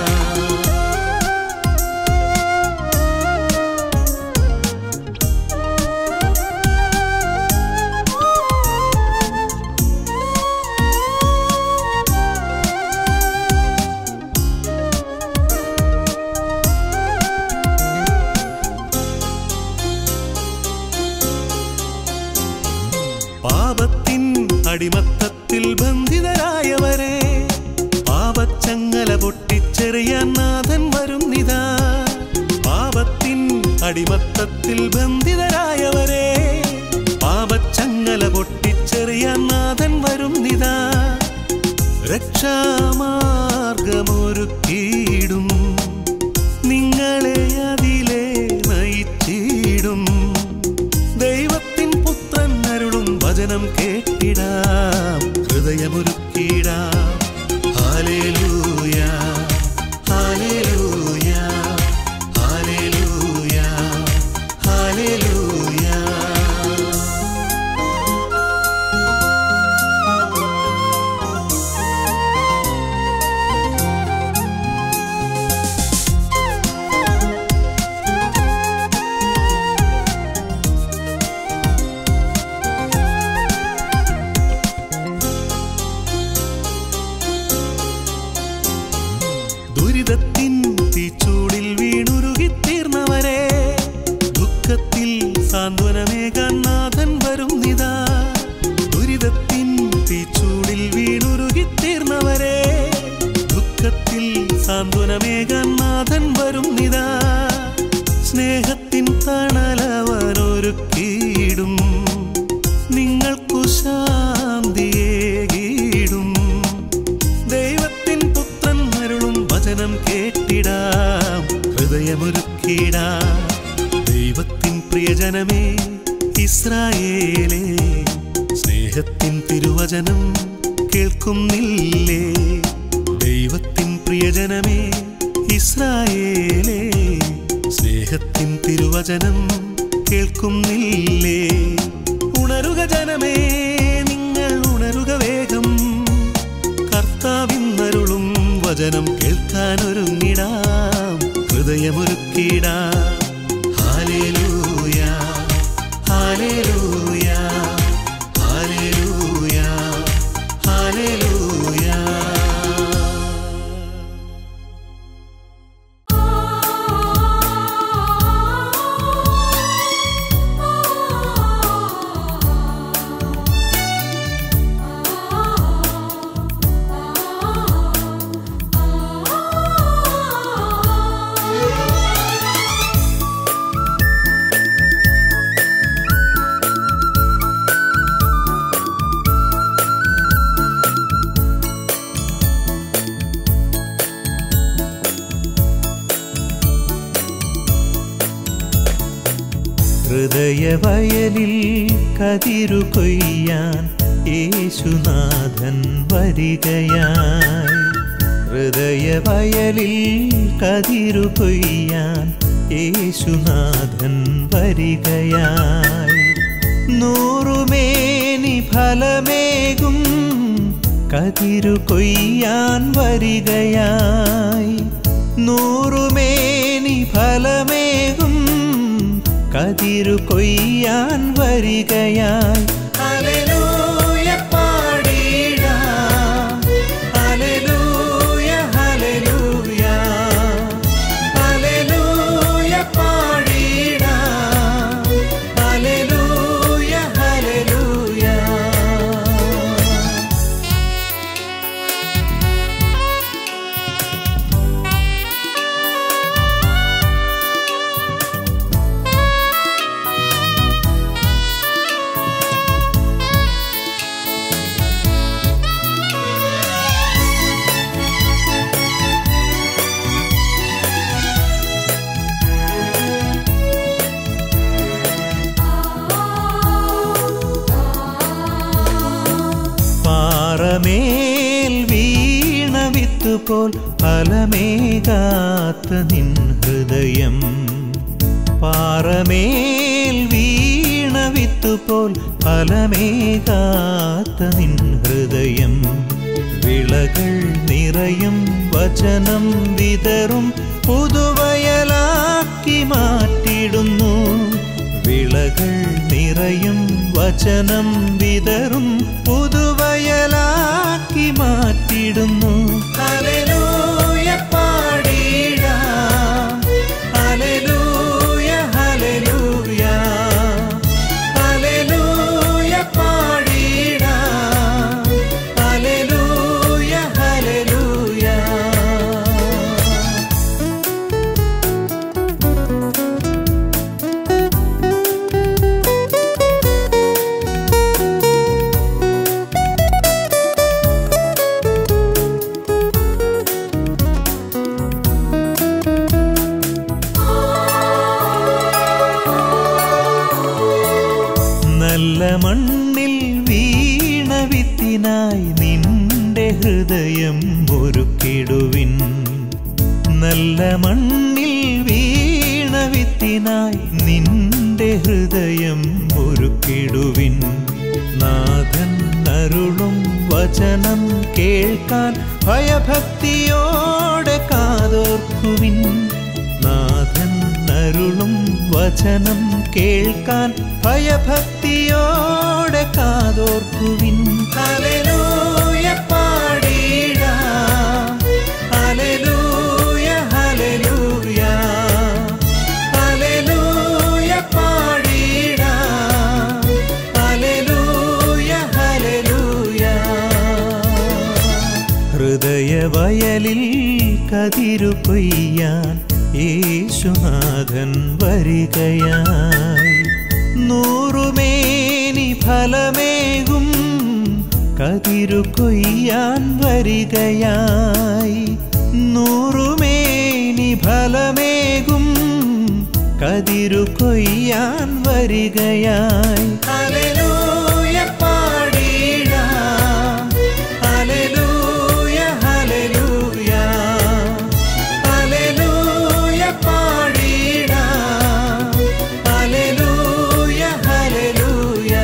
പാപത്തിൻ അടിമത്തത്തിൽ ബന്ധിതരായവരെ പാപച്ചങ്ങല പൊട്ടിച്ചെറിയാൻ നാഥൻ വരുന്നിതാ പാപത്തിൻ അടിമത്തത്തിൽ ബന്ധിതരായവരെ പാപച്ചങ്ങല പൊട്ടിച്ചെറിയാൻ നാഥൻ വരുന്നിതാ രക്ഷാമാർഗമൊരുക്കിയിടും നിങ്ങളെ അതിലെ നയിച്ചിടും ദൈവത്തിൻ പുത്രൻ അരുളും വചനം കേട്ടിടാം ഹൃദയമൊരുക്കിടാം ഹാലേലൂയ ഹാലേലൂയ ദുരിതത്തിൻ തീച്ചൂടിൽ വീണുരുകിത്തീർന്നവരെ ദുഃഖത്തിൽ സാന്ത്വനമേകാൻ നാഥൻ വരും നിതാ ദുരിതത്തിൻ തീച്ചൂടിൽ വീണുരുകിത്തീർന്നവരെ ദുഃഖത്തിൽ സാന്ത്വനമേകാൻ നാഥൻ വരും നിതാ സ്നേഹത്തിൻ തണലവനൊരുക്കിയിടും നിങ്ങൾക്കു ശാന്തിയേകിടും ദൈവത്തിൻ പുത്രൻ അരുളും വചനം കേട്ടിടാം ഹൃദയമൊരുക്കിടാം ദൈവത്തിൻ പ്രിയജനമേ ഇസ്രായേലേ സ്നേഹത്തിൻ തിരുവചനം കേൾക്കുന്നില്ലേ ദൈവത്തിൻ പ്രിയജനമേ ഇസ്രായേലേ സ്നേഹത്തിൻ തിരുവചനം കേൾക്കുന്നില്ലേ ഉണരുക ജനമേ നിങ്ങൾ ഉണരുക വേഗം കർത്താവിന്നരുളും വചനം കേൾക്കാനൊരുങ്ങിടാം ഹൃദയമൊരുക്കിടാം ഹാലേലൂയ ഹാലേലൂയ ഹാലേലൂയ ഹാലേലൂയ ഹൃദയവയലിൽ കതിരു കൊയ്യാൻ യേശുനാഥൻ വരികയായി ഹൃദയവയലിൽ കതിരു കൊയ്യാൻ യേശുനാഥൻ വരികയായി നൂറുമേനി ഫലമേകും കതിരു കൊയ്യാൻ വരികയായി നൂറുമേനി ഫലമേകും കതിരു കൊയ്യാൻ വരികയായി ഹല്ലേലൂയ പാടിടാം. ഹല്ലേലൂയ, ഹല്ലേലൂയ. ഹല്ലേലൂയ പാടിടാം. ഹല്ലേലൂയ, ഹല്ലേലൂയ. പാറമേൽ വീണ വിത്തുപോൽ ഫലമേകാത്ത നിൻ ഹൃദയം പാറമേൽ വീണ വിത്തുപോൽ ഫലമേകാത്ത നിൻ ഹൃദയം വിളകൾ നിറയും വചനം വിതറും പുതുവയലാക്കി മാറ്റിടുന്നു വിളകൾ നിറയും വചനം വിതറും പുതുവയലാക്കി മാറ്റിടുന്നു ഹല്ലേലൂയ പാടിടാം ഹല്ലേലൂയ ഹല്ലേലൂയ ഹല്ലേലൂയ പാടിടാം ഹല്ലേലൂയ ഹല്ലേലൂയ നല്ല മണ്ണിൽ വീണ വിത്തിനായി നിന്റെ ഹൃദയം ഒരുക്കിടുവിൻ നല്ല മണ്ണിൽ വീണ വിത്തിനായി നിന്റെ ഹൃദയം ഒരുക്കിടുവിൻ നാഥൻ അരുളും വചനം കേൾക്കാൻ ഭയഭക്തിയോടെ കാതോർക്കുവിൻ നാഥൻ അരുളും വചനം കേൾക്കാൻ ഭയഭക്തിയോടെ കാതോർക്കുവിൻ ഹല്ലേലൂയ പാടിടാം ഹല്ലേലൂയ കതിരു കൊയ്യാൻ യേശുനാഥൻ വരികയായി നൂറുമേനി ഫലമേകും കതിരു കൊയ്യാൻ വരികയായി നൂറുമേനി ഫലമേകും കതിരു കൊയ്യാൻ വരികയായി ഹല്ലേലൂയ പാടിടാം ഹല്ലേലൂയ ഹല്ലേലൂയ ഹല്ലേലൂയ പാടിടാം ഹല്ലേലൂയ ഹല്ലേലൂയ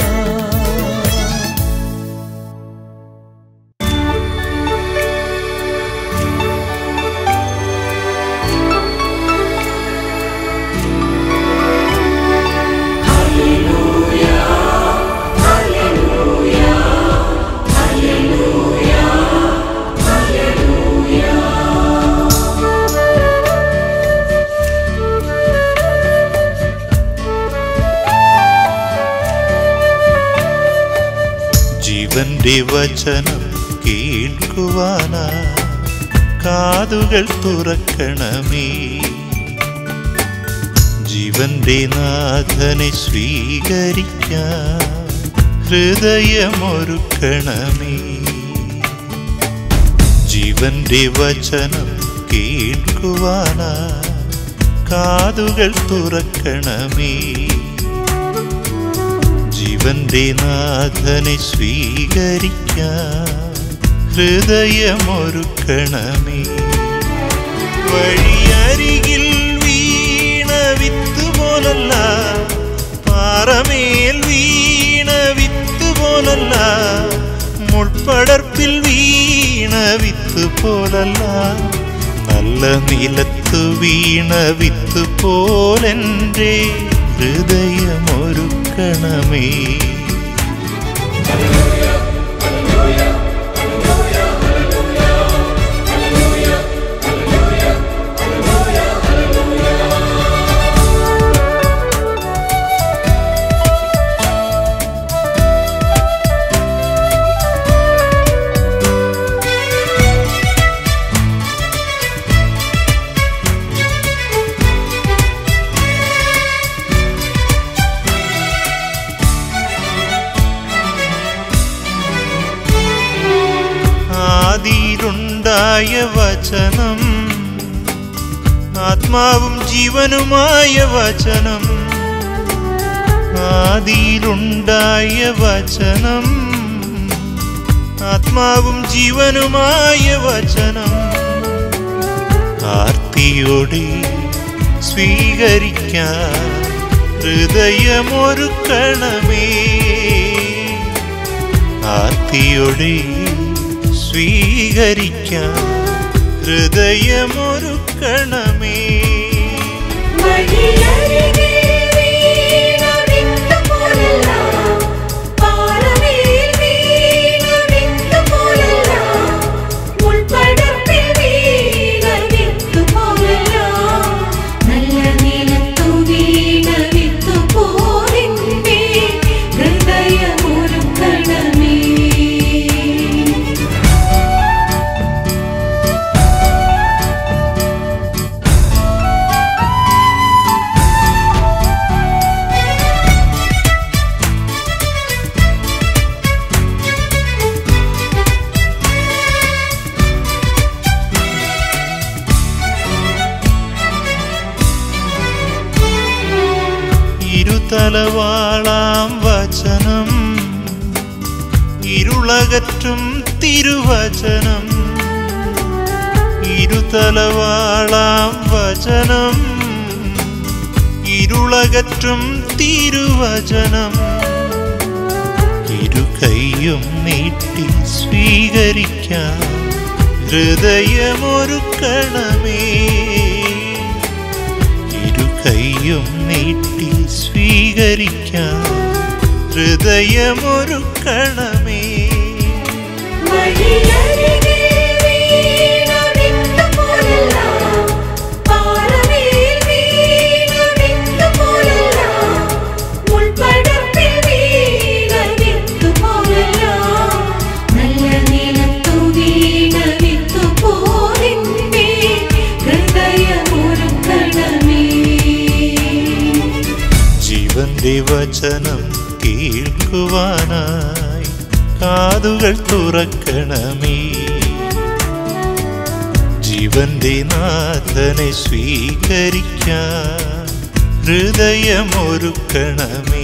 ജീവന്റെ വചനം കേൾക്കുവാനാ കാതുകൾ തുറക്കണമേ ജീവന്റെ നാഥനെ സ്വീകരിക്കാൻ ഹൃദയമൊരുക്കണമേ ജീവന്റെ വചനം കേൾക്കുവാനാ കാതുകൾ തുറക്കണമേ ജീവന്റെ നാഥനെ സ്വീകരിക്കാൻ ഹൃദയമൊരുക്കണമേ വഴിയരികിൽ വീണ വിത്ത് പോലല്ല പാറമേൽ വീണ വിത്ത് പോലല്ല മുൾപ്പടർപ്പിൽ വീണ വിത്ത് പോലല്ല നല്ല നിലത്തു വീണ വിത്ത് പോലെൻ്റെ ഹൃദയമൊരുക്കണമേ ആദിയിലുണ്ടായ വചനം ആത്മാവും ജീവനുമായ വചനം ആദിയിലുണ്ടായ വചനം ആത്മാവും ജീവനുമായ വചനം ആർത്തിയോടെ സ്വീകരിക്കാൻ ഹൃദയമൊരുക്കണമേ ആർത്തിയോടെ സ്വീകരിക്കാൻ ഹൃദയമൊരുക്കണമേ വഴിയരികെ വീണ വിത്ത് പോലല്ല, പാറമേൽ വീണ വിത്ത് പോലല്ല, മുൾപ്പടർപ്പിൽ വീണ വിത്ത് പോലല്ല, നല്ല നിലത്തു വീണ വിത്ത് പോലെന്റെ ഹൃദയമൊരുക്കണമേ ഇരുതലവാളാം വചനം ഇരുളകറ്റും തിരുവചനം ഇരുതലവാളാം വചനം ഇരുളകറ്റും തിരുവചനം ഇരു കൈയും നീട്ടി സ്വീകരിക്കാൻ ഹൃദയമൊരുക്കണമേ ഇരു കൈയും നീട്ടി സ്വീകരിക്കാൻ ഹൃദയമൊരുക്കണമേ വഴിയരികെ വീണ വിത്ത് പോലല്ല, പാറമേൽ വീണ വിത്ത് പോലല്ല, മുൾപ്പടർപ്പിൽ വീണ വിത്ത് പോലല്ല, നല്ല നിലത്തു വീണ വിത്ത് പോലെന്റെ നിന്റെ വചനം കേൾക്കുവാനായി കാതുകൾ തുറക്കണമേ ജീവന്റെ നാഥനെ സ്വീകരിക്കാൻ ഹൃദയമൊരുക്കണമേ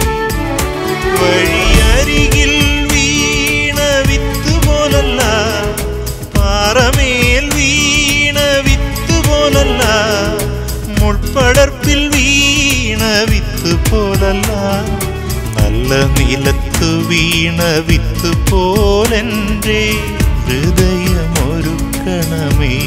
വഴിയരികിൽ വീണ വിത്ത് പോലല്ല പാറമേൽ വീണ വിത്ത് പോലല്ല മുൾപ്പടർപ്പിൽ വീണ വിത്ത് പോലല്ല നല്ല നിലത്തു വീണ വിത്ത് പോലെൻ്റെ ഹൃദയമൊരുക്കണമേ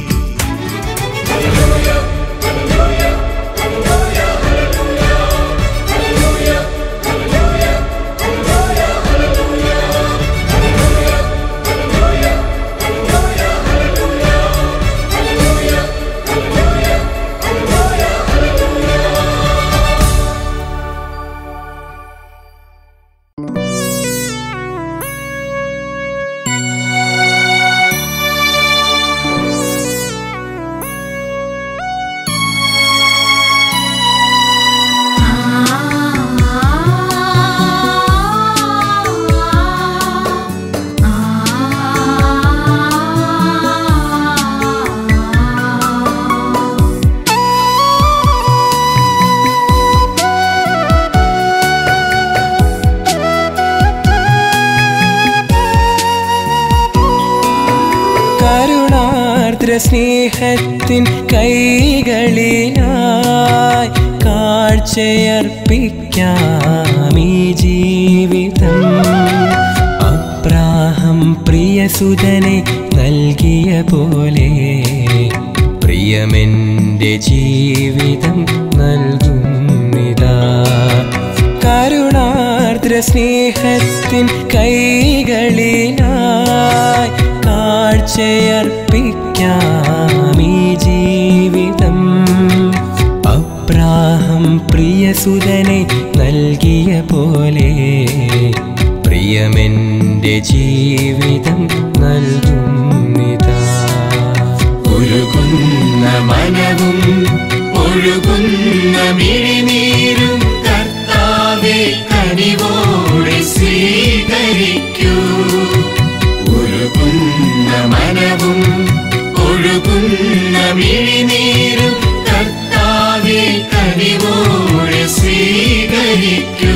കരുണാർദ്ര സ്നേഹത്തിൻ കൈകളിലായി കാഴ്ചയർപ്പിക്കാം ഈ ജീവിതം അബ്രാഹം പ്രിയസുതനെ നൽകിയ പോലെ പ്രിയമെൻ്റെ ജീവിതം നൽകുന്നിതാ കരുണാർദ്ര സ്നേഹത്തിൻ കൈകളിലായി കാഴ്ചയർപ്പിക്കാം ഈ ജീവിതം അബ്രാഹം പ്രിയസുതനെ നൽകിയ പോലെ പ്രിയമെൻ്റെ ജീവിതം നൽകുന്നിതാ ഒഴുകുന്ന മനവും ഒഴുകുന്ന മിഴിനീരും കർത്താവെ കനിവോടെ സ്വീകരിക്കൂ ഒഴുകുന്ന മനവും ഒഴുകുന്ന മിഴിനീരും കർത്താവെ കനിവോടെ സ്വീകരിക്കൂ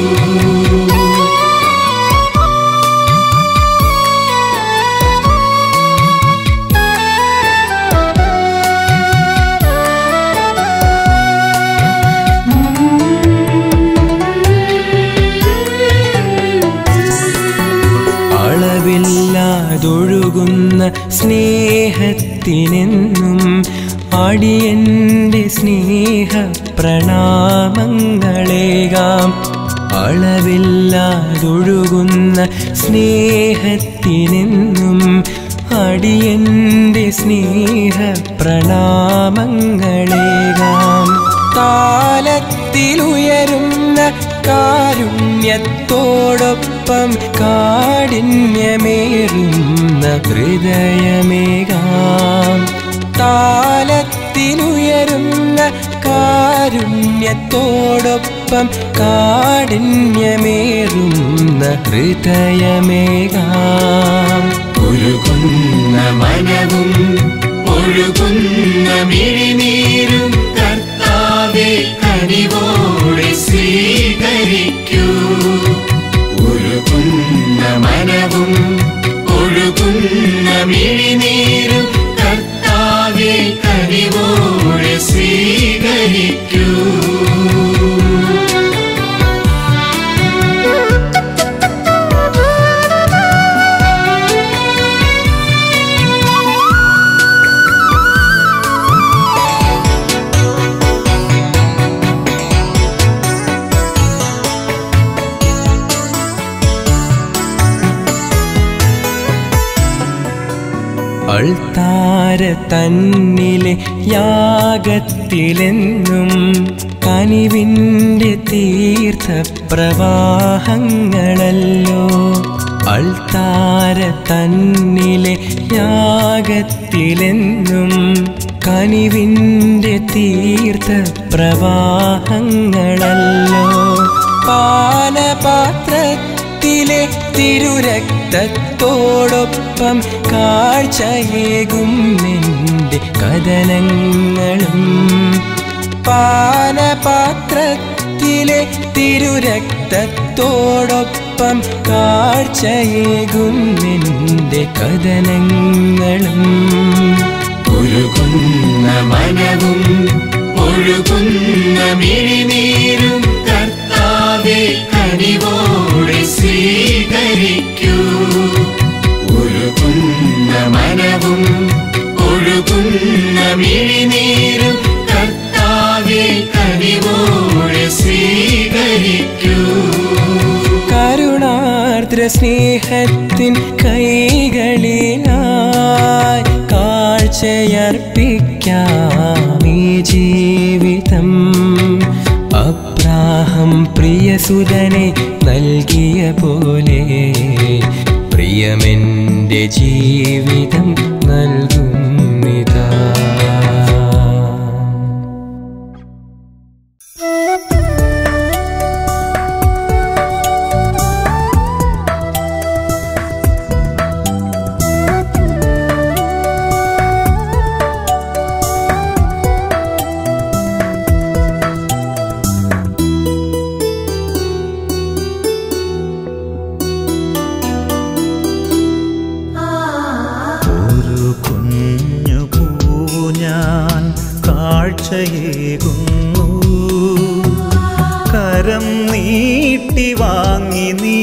അളവില്ലാതൊഴുകുന്ന സ്നേഹത്തിനെന്നും അടിയന്റെ സ്നേഹ പ്രണാമങ്ങളേകാം അളവില്ലാതൊഴുകുന്ന സ്നേഹത്തിനെന്നും അടിയന്റെ സ്നേഹ പ്രണാമങ്ങളേകാം കാലത്തിലുയരുന്ന കാരുണ്യത്തോടൊപ്പം കാഠിന്യമേറുന്ന ഹൃദയമേകാം കാലത്തിലുയരുന്ന കാരുണ്യത്തോടൊപ്പം കാഠിന്യമേറുന്ന ഹൃദയമേകാം ഒഴുകുന്ന മനവും ഒഴുകുന്ന മിഴിനീരും കർത്താവെ കനിവോടെ സ്വീകരിക്കൂ ഒഴുകുന്ന മനവും ഒഴുകുന്ന മിഴിനീരും കർത്താവെ കനിവോടെ സ്വീകരിക്കൂ അൾത്താര തന്നിലെ യാഗത്തിലെന്നും കനിവിൻ്റെ തീർത്ഥപ്രവാഹങ്ങളല്ലോ അൾത്താര തന്നിലെ യാഗത്തിലെന്നും കനിവിൻ്റെ തീർത്ഥ പ്രവാഹങ്ങളല്ലോ പാനപാത്രത്തിലെ തിരുരക്തത്തോടൊപ്പം കാഴ്ചയേകും എൻ്റെ കഥനങ്ങളും പാനപാത്രത്തിലെ തിരുരക്തത്തോടൊപ്പം കാഴ്ചയേകും എൻ്റെ കഥനങ്ങളും ഒഴുകുന്ന മനവും ഒഴുകുന്ന മിഴിനീരും കർത്താവെ കനിവോടെ സ്വീകരിക്കൂ ഒഴുകുന്ന മനവും ഒഴുകുന്ന മിഴിനീരും കർത്താവെ കനിവോടെ സ്വീകരിക്കൂ കരുണാർദ്ര സ്നേഹത്തിൻ കൈകളിലായി കാഴ്ചയർപ്പിക്കാം ഈ ജീവിതം അബ്രാഹം പ്രിയസുതനെ നൽകിയ പോലെ പ്രിയമെൻ്റെ ജീവിതം നൽകുന്നിതാ ഒരു കുഞ്ഞു പൂവു ഞാൻ കാഴ്ചയേകുന്നു കരം നീട്ടി വാങ്ങി നീ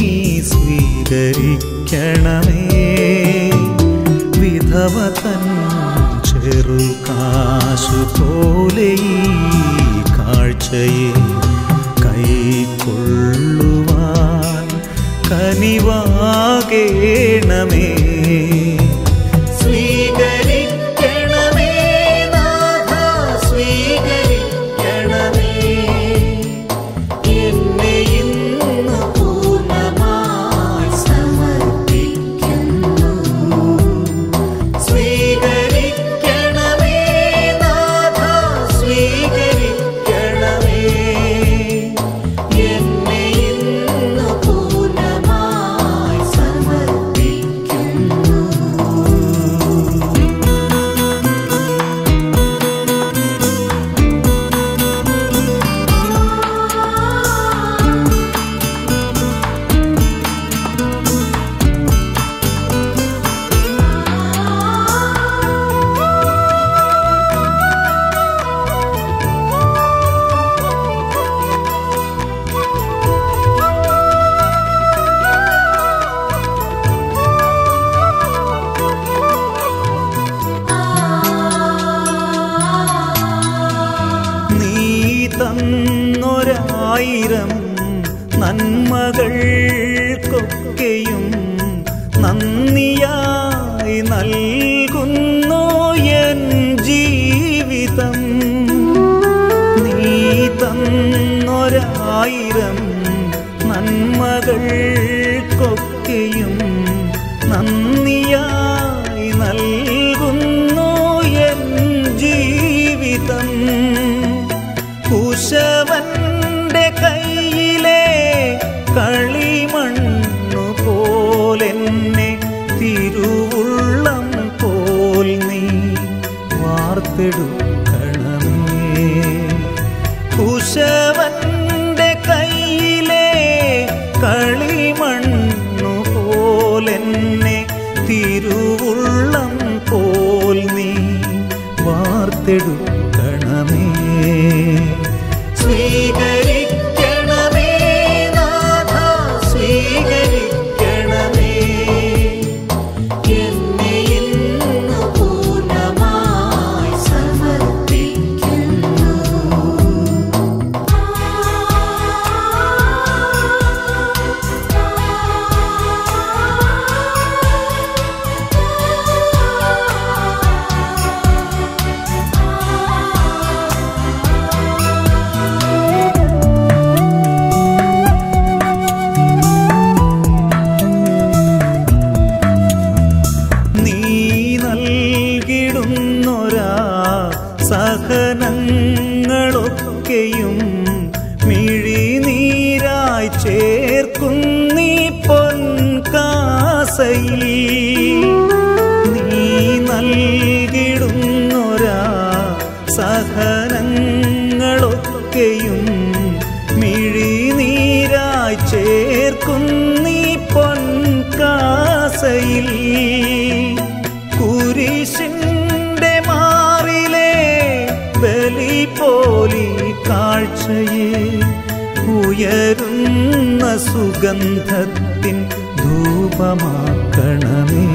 സ്വീകരിക്കണമേ വിധവ തൻ ചെറുകാശു പോലെ ഈ കാഴ്ചയെ കൈക്കൊള്ളുവാൻ കനിവാകേണമേ സ്വീകരിക്കണമേ നാഥ സ്വീകരിക്കണമേ എന്നെ ഇന്ന് പൂർണ്ണമായി സമർപ്പിക്കുന്നു സ്വീകരിക്കണമേ നാഥ സ്വീകരിക്കണമേ എന്നെ ഇന്ന് പൂർണ്ണമായി സമർപ്പിക്കുന്നു നീ തന്നൊരായിരം നന്മകൾക്കൊക്കെയും നന്ദിയായി നൽകുന്നു എൻ ജീവിതം നീ തന്നൊരായിരം നന്മകൾക്കൊക്കെയും നന്ദിയായി നൽകുന്നു എൻ ജീവിതം കുശവന്റെ കയ്യിലെ കളിമണ്ണു പോലെന്നെ തിരുവുള്ളം പോൽ നീ വാർത്തെടുക്കണമേ കുശവന്റെ കയ്യിലെ കളിമണ്ണു പോലെന്നെ തിരുവുള്ളം പോൽ നീ വാർത്തെടുക്കണമേ സ്വീകരിക്കണമേ നാഥ സ്വീകരിക്കണമേ എന്നെ ഇന്ന് പൂർണ്ണമായി സമർപ്പിക്കുന്നു നീ നൽകിടുന്നൊരാ സഹനങ്ങളൊക്കെയും മിഴിനീരായി ചേർക്കുന്നീ പൊൻകാസയിൽ നീ നൽകിടുന്നൊരാ സഹനങ്ങളൊക്കെയും മിഴിനീരായി ചേർക്കുന്നീ പൊൻകാസയിൽ കുരിശിന്റെ മാറിലെ ബലി പോലി കാഴ്ചയെ ഉയരുന്ന സുഗന്ധത്തിൻ ധൂപമാക്കണമേ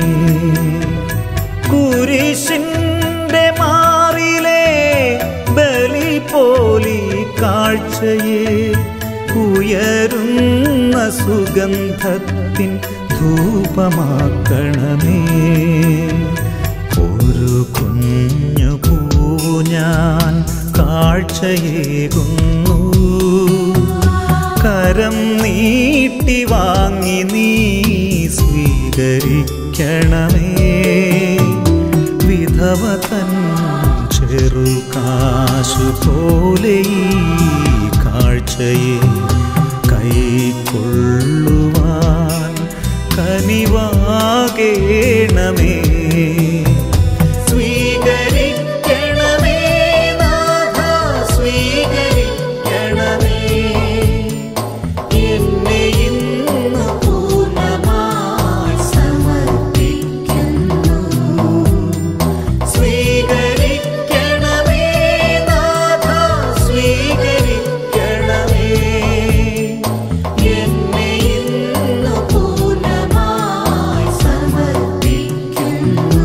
കുരിശിന്റെ മാറിലെ ബലി പോലി കാഴ്ചയെ ഉയരുന്ന സുഗന്ധത്തിൻ ധൂപമാക്കണമേ ഒരു കുഞ്ഞു പൂവു ഞാൻ കാഴ്ചയേകുന്നു കരം നീട്ടി വാങ്ങി നീ സ്വീകരിക്കണമേ വിധവ തൻ ചെറുകാശു പോലെ ഈ കാഴ്ചയെ കൈക്കൊള്ളുവാൻ കനിവാകേണമേ സ്വീകരിക്കണമേ നാഥ സ്വീകരിക്കണമേ എന്നെ ഇന്ന് പൂർണ്ണമായി സമർപ്പിക്കുന്നു സ്വീകരിക്കണമേ നാഥ സ്വീകരിക്കണമേ എന്നെ ഇന്ന് പൂർണ്ണമായി സമർപ്പിക്കുന്നു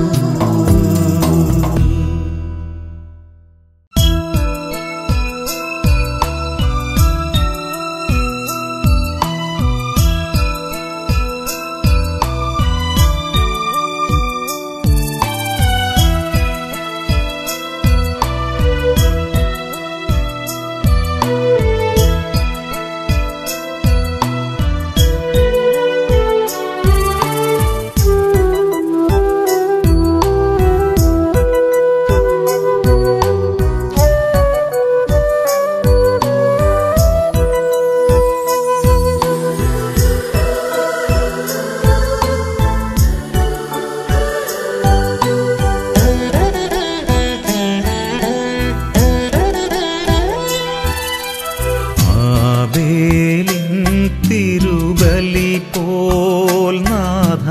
ആബേലിൻ തിരുബലി പോൽ നാഥ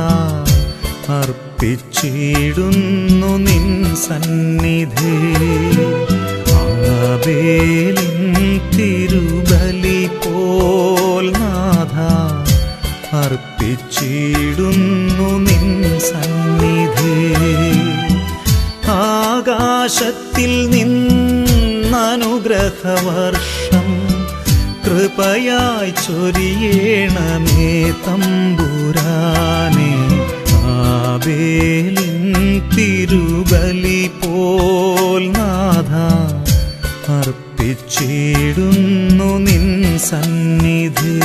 അർപ്പിച്ചിടുന്നു നിൻ സന്നിധി ആബേലിൻ തിരുബലി പോൽ നാഥ അർപ്പിച്ചിടുന്നു നിൻ സന്നിധി ആകാശത്തിൽ നിന്നനുഗ്രഹവർഷം കൃപയായി ചൊരിയേണമേ തമ്പുരാനെ ആബേലിൻ തിരുബലി പോൽ നാഥ അർപ്പിച്ചിടുന്നു നിൻ സന്നിധി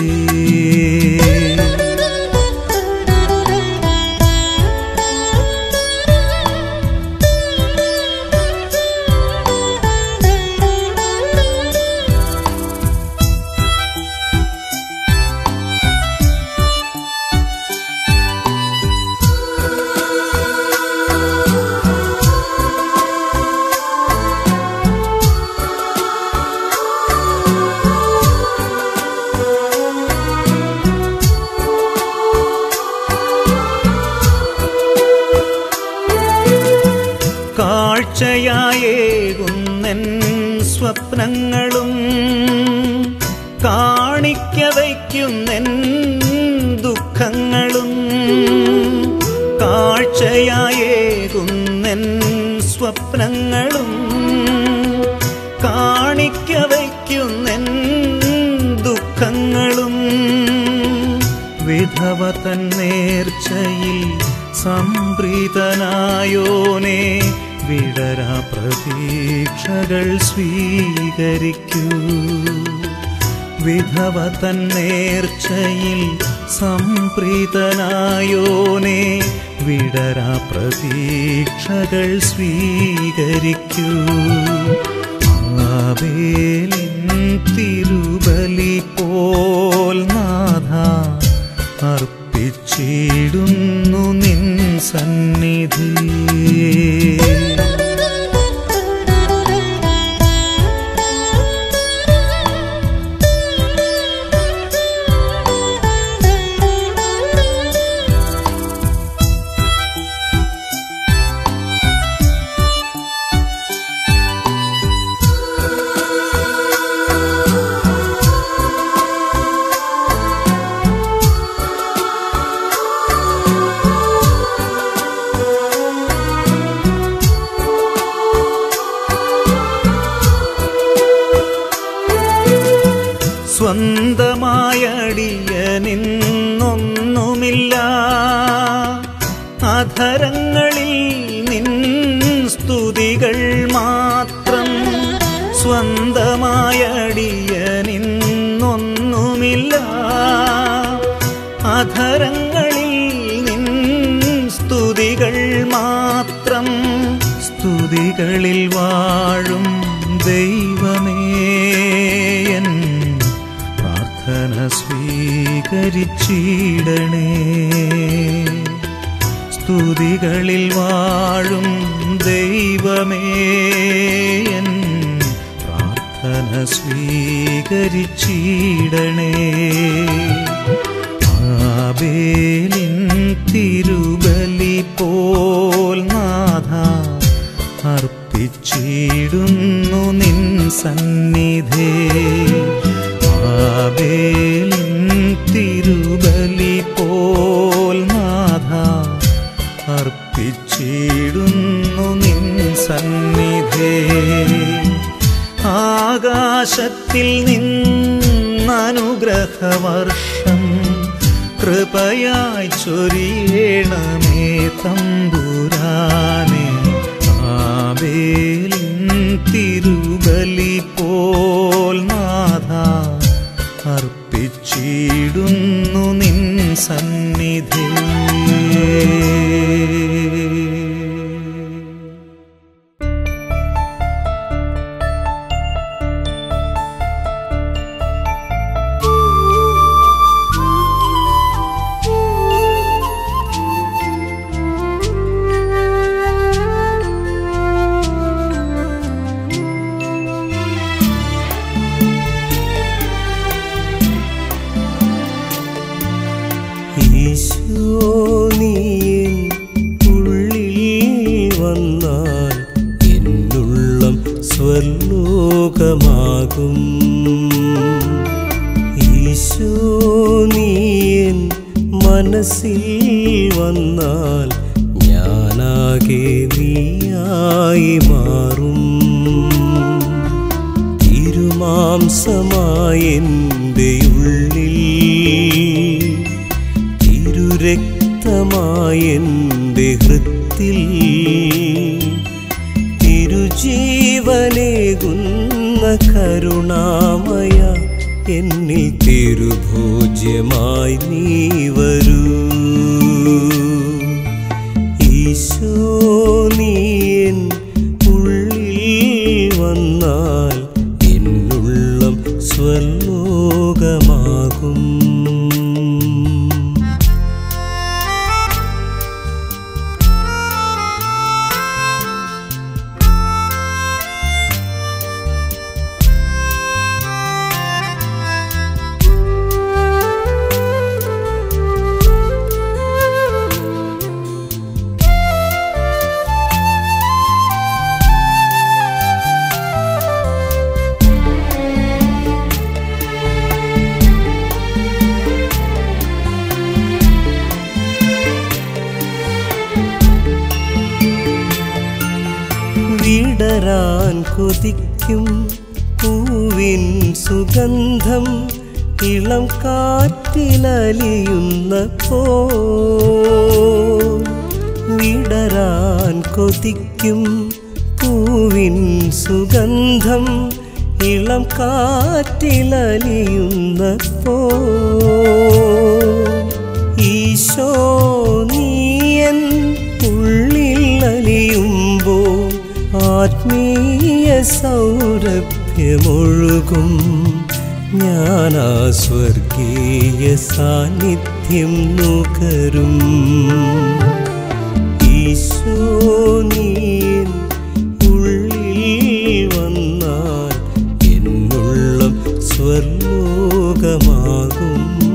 കാഴ്ചയായേകുന്നെൻ സ്വപ്നങ്ങളും കാണിക്ക വയ്ക്കുന്നെൻ ദുഃഖങ്ങളും കാഴ്ചയായേകുന്നെൻ സ്വപ്നങ്ങളും കാണിക്ക വയ്ക്കുന്നെൻ ദുഃഖങ്ങളും വിധവ തൻ നേർച്ചയിൽ സംപ്രീതനായോനെ വിടരാ പ്രതീക്ഷകൾ സ്വീകരിക്കൂ വിധവ തന്നേർച്ചയിൽ സംപ്രീതനായോനെ വിടരാ പ്രതീക്ഷകൾ സ്വീകരിക്കൂ ആബേലിൻ തിരുബലി പോൽ നാഥ അർപ്പിച്ചിടുന്നു നിൻ സന്നിധി സ്വന്തമായടിയനിന്നൊന്നുമില്ല അധരങ്ങളിൽ നിൻ സ്തുതികൾ മാത്രം സ്വന്തമായടിയനിന്നൊന്നുമില്ല അധരങ്ങളിൽ നിൻ സ്തുതികൾ മാത്രം സ്തുതികളിൽ വാഴും ദൈവമേ എൻ പ്രാർത്ഥന സ്വീകരിച്ചിടണേ സ്തുതികളിൽ വാഴും ദൈവമേ എൻ പ്രാർത്ഥന സ്വീകരിച്ചിടണേ ആബേലിൻ തിരുബലി പോൽ നാഥ അർപ്പിച്ചിടുന്നു നിൻ സന്നിധേ ആബേലിൻ തിരുബലി പോൽ നാഥ അർപ്പിച്ചിടുന്നു നിൻ സന്നിധേ ആകാശത്തിൽ നിന്നനുഗ്രഹവർഷം കൃപയായി ചൊരിയണമേ തമ്പുരാനെ ആബേലിൻ തിരുബലി പോൽ നാഥ അർപ്പിച്ചിടുന്നു നിൻ സന്നിധി ഈശോ നീൻ ഉള്ളിൽ വന്നാൽ എന്നുള്ളം സ്വർലോകമാകും ഈശോ നീൻ മനസ്സിൽ വന്നാൽ ഞാനാകെ നീയായി മാറും തിരുമാംസമായെൻ്റെ ഉള്ളിൽ തിരുരക്തമായെൻ്റെ ഹൃത്തിൽ തിരുജീവനേകുന്ന കരുണാമയ എന്നിൽ തിരുഭോജ്യമായി നീ വരൂ ഈശോ നീൻ ഉള്ളിൽ വന്നാൽ എന്നുള്ളം സ്വലോകമാകും വിടരാൻ കൊതിക്കും പൂവിൻ സുഗന്ധം ഇളം കാറ്റിലലിയുന്ന പോ വിടരാൻ കൊതിക്കും പൂവിൻ സുഗന്ധം ഇളം കാറ്റിലലിയുന്നപ്പോ ഈശോ നീയൻ ഉള്ളിൽ അലിയുമ്പോ ആത്മീയ സൗരഭ്യമൊഴുകും ഞാനാ സ്വർഗീയ സാന്നിധ്യം നുകരും ഈശോ നീൻ ഉള്ളിൽ വന്നാൽ എന്നുള്ളം സ്വർലോകമാകും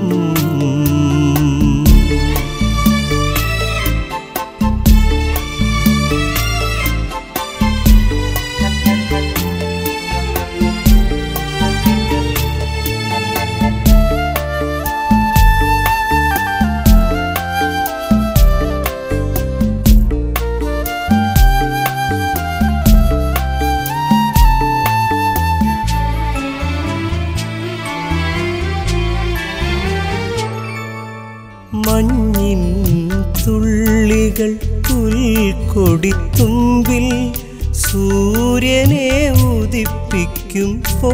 മഞ്ഞിൻ തുള്ളികൾ പുൽക്കൊടിത്തുമ്പിൽ സൂര്യനെ ഉദിപ്പിക്കും പോ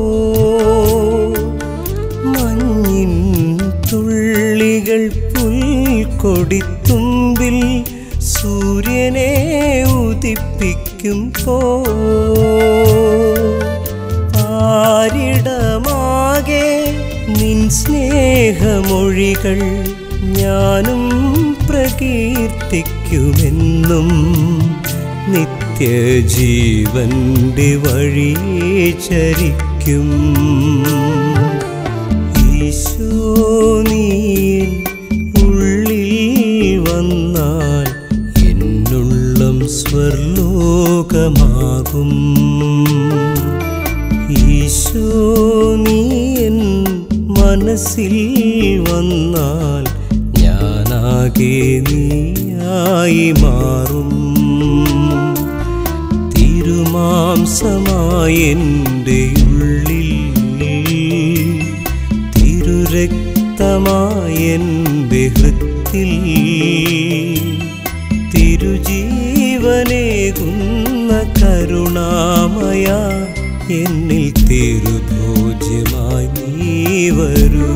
മഞ്ഞിൻ തുള്ളികൾ പുൽക്കൊടിത്തുമ്പിൽ സൂര്യനെ ഉദിപ്പിക്കും പോ പാരിടമാകെ നിൻ സ്നേഹമൊഴികൾ ഞാനും പ്രകീർത്തിക്കുമെന്നും നിത്യജീവന്റെ വഴിയെ ചരിക്കും ഈശോ നീൻ ഉള്ളിൽ വന്നാൽ എന്നുള്ളം സ്വർലോകമാകും ഈശോ നീ എൻ മനസ്സിൽ വന്നാൽ ഞാനാകെ നീയായി മാറും തിരുമാംസമായ എൻ്റെ ഉള്ളിൽ തിരുരക്തമായ എൻ്റെ ഹൃത്തിൽ തിരുജീവനേകുന്ന കരുണാമയ എന്നിൽ തിരുഭോജ്യമായി നീ വരൂ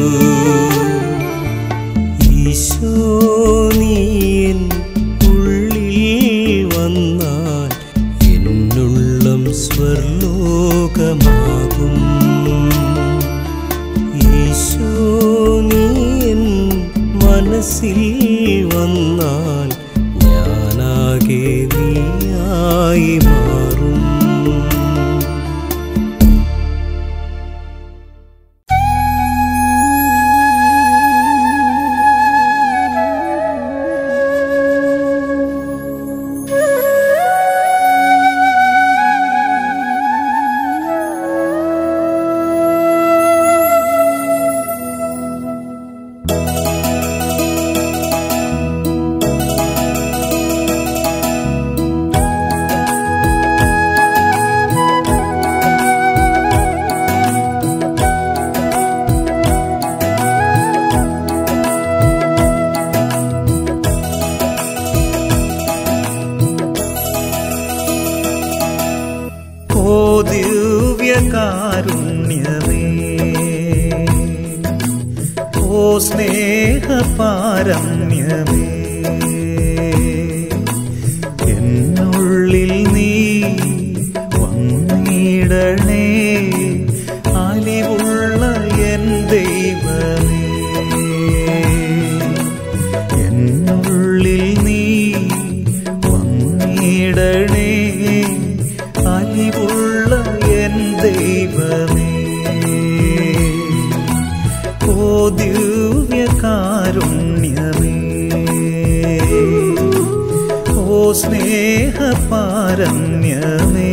ഈശോ നീ എൻ ഉള്ളിൽ വന്നാൽ എന്നുള്ളം സ്വർലോകമാകും ഈശോ നീ എൻ മനസ്സിൽ വന്നാൽ ഞാനാകെ നീയായി മാറും ഓ ദിവ്യകാരുണ്യമേ ഓ സ്നേഹപാരമ്യമേ എന്നുള്ളിൽ നീ വന്നിടണേ അലിവുള്ള എൻ ദൈവമേ എന്നുള്ളിൽ നീ വന്നിടണേ അലിവുള്ള എൻ ദൈവമേ ഓ ദിവ്യകാരുണ്യമേ ഓ സ്നേഹപാരമ്യമേ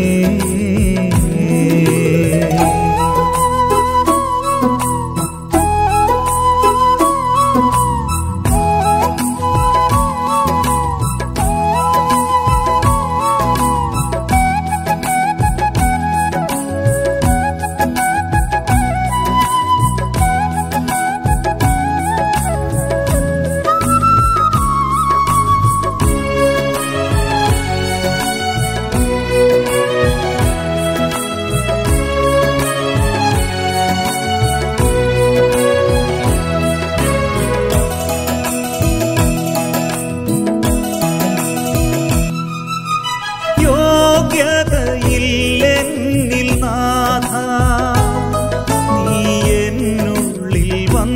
യേശുവേ ഇല്ലെന്നിൽ നാഥ നീ എന്നുള്ളിൽ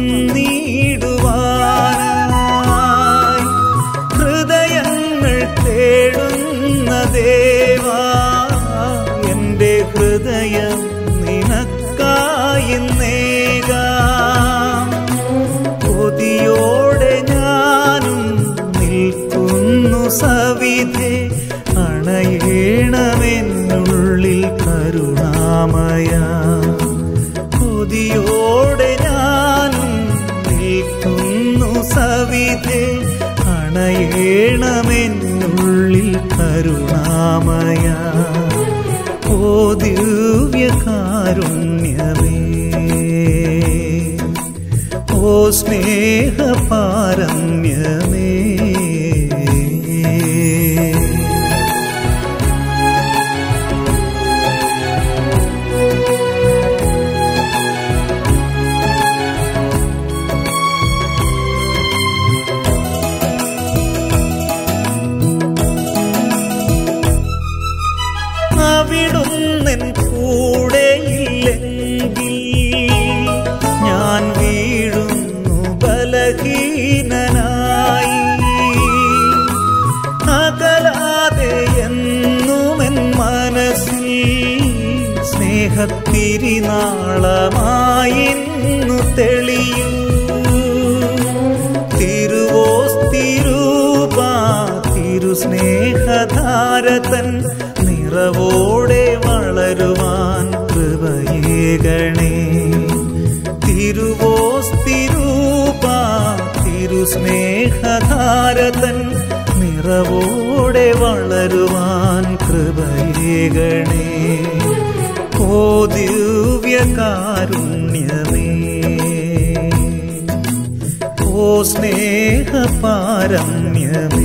വന്നിടുവാനായി ഹൃദയങ്ങൾ തേടുന്ന ദേവാ എൻ്റെ ഹൃദയം നിനക്കായി നേകാം കൊതിയോടെ ഞാനും നിൽക്കുന്നു സവിധേ അണയേണമെന്നുള്ളിൽ കരുണാമയ കൊതിയോടെ ഞാനും നിൽക്കുന്നു സവിധേ അണയേണമെന്നുള്ളിൽ കരുണാമയ ഓ ദിവ്യകാരുണ്യമേ ഓ സ്നേഹപാരമ്യമേ അവിടുന്നെൻ കൂടെയില്ലെങ്കിൽ ഞാൻ വീഴുന്നു ബലഹീനനായി അകലാതെ എന്നുമെൻ മനസ്സിൽ സ്നേഹത്തിരിനാളമായിന്നു തെളിയൂ തിരുവോസ്തിരൂപ തിരുസ്നേഹധാരതൻ നിറവോടെ വളരുവാൻ കൃപയേകണേ തിരുവോസ്തിരൂപ തിരുസ്നേഹധാരതൻ നിറവോടെ വളരുവാൻ കൃപയേകണേ ഓ ദിവ്യകാരുണ്യമേ ഓ സ്നേഹപാരമ്യമേ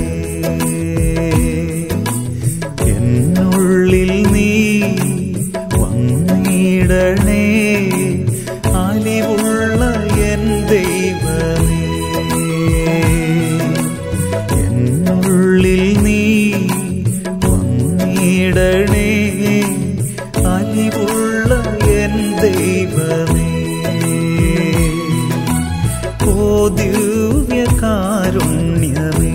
എന്നുള്ളിൽ നീ വന്നിടണേ അലിവുള്ള എൻ ദൈവമേ എന്നുള്ളിൽ നീ വന്നിടണേ അലിവുള്ള എൻ ദൈവമേ ഓ ദിവ്യകാരുണ്യമേ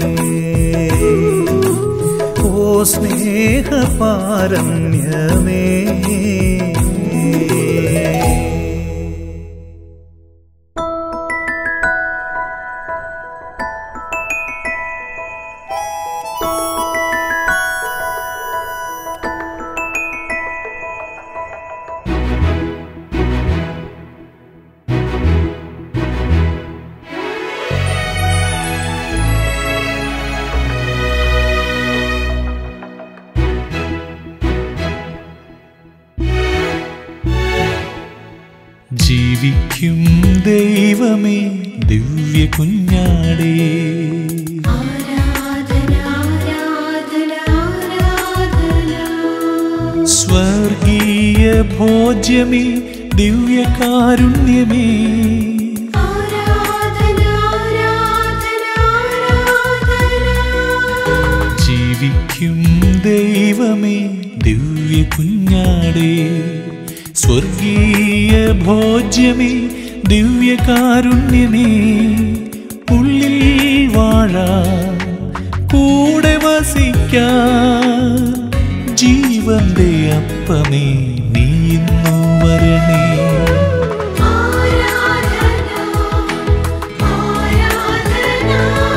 ഓ സ്നേഹപാരമ്യമേ ജീവിക്കും ദൈവമേ ദിവ്യ കുഞ്ഞാടേ ആരാധന ആരാധന ആരാധന സ്വർഗീയ ഭോജ്യമേ ദിവ്യ കാരുണ്യമേ ആരാധന ആരാധന ആരാധന ജീവിക്കും ദൈവമേ ദിവ്യ കുഞ്ഞാടേ സ്വർഗീയ ഭോജ്യമേ ദിവ്യ കാരുണ്യമേ ഉള്ളിൽ വാഴാ കൂടെ വസിക്കാൻ ജീവന്റെ അപ്പമേ നീ ഇന്നു വരണേ ആരാധന ആരാധന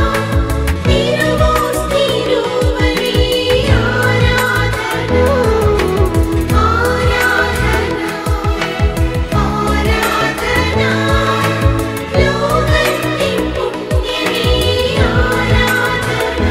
തിരുവോസ്തിരുവഴി ആരാധന ആരാധന ആരാധന ലോകത്തിൻ പുണ്യമേ ആരാധന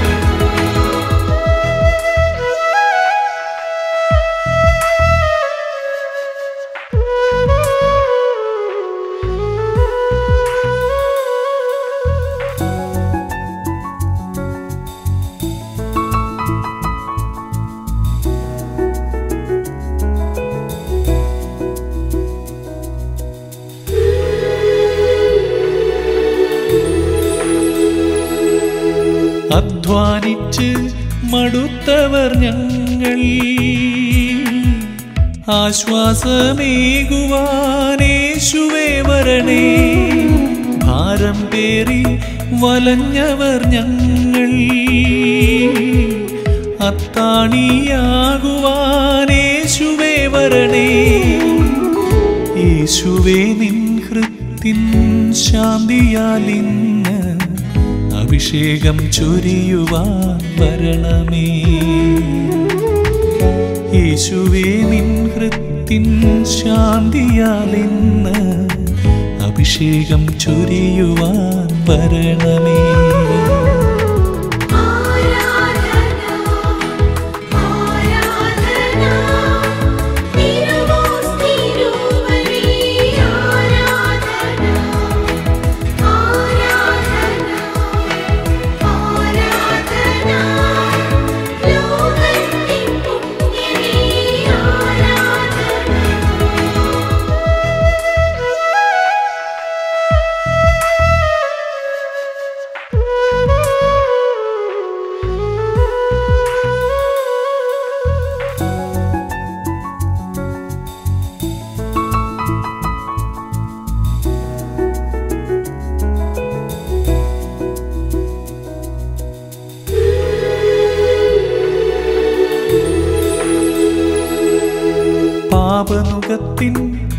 അധ്വാനിച്ച് മടുത്തവർ ഞങ്ങൾ ആശ്വാസമേകുവാനേശുവേ വരണേ ഭാരം പേറി വലഞ്ഞവർ ഞങ്ങൾ അത്താണിയാകുവാനേശുവേ വരണേ യേശുവേ നിൻ ഹൃത്തിൻ ശാന്തിയാൽ ഇന്ന് അഭിഷേകം ചൊരിയുവാൻ വരണമേ യേശുവേ നിൻ ഹൃത്തിൻ ശാന്തിയാൽ ഇന്ന് അഭിഷേകം ചൊരിയുവാൻ വരണമേ ആരാധന ആരാധന തിരുവോസ് തിരുവഴി ആരാധന ആരാധന ആരാധന ലോകത്തിൻ പുണ്യനേ ആരാധന പാപനുഖത്തിൻ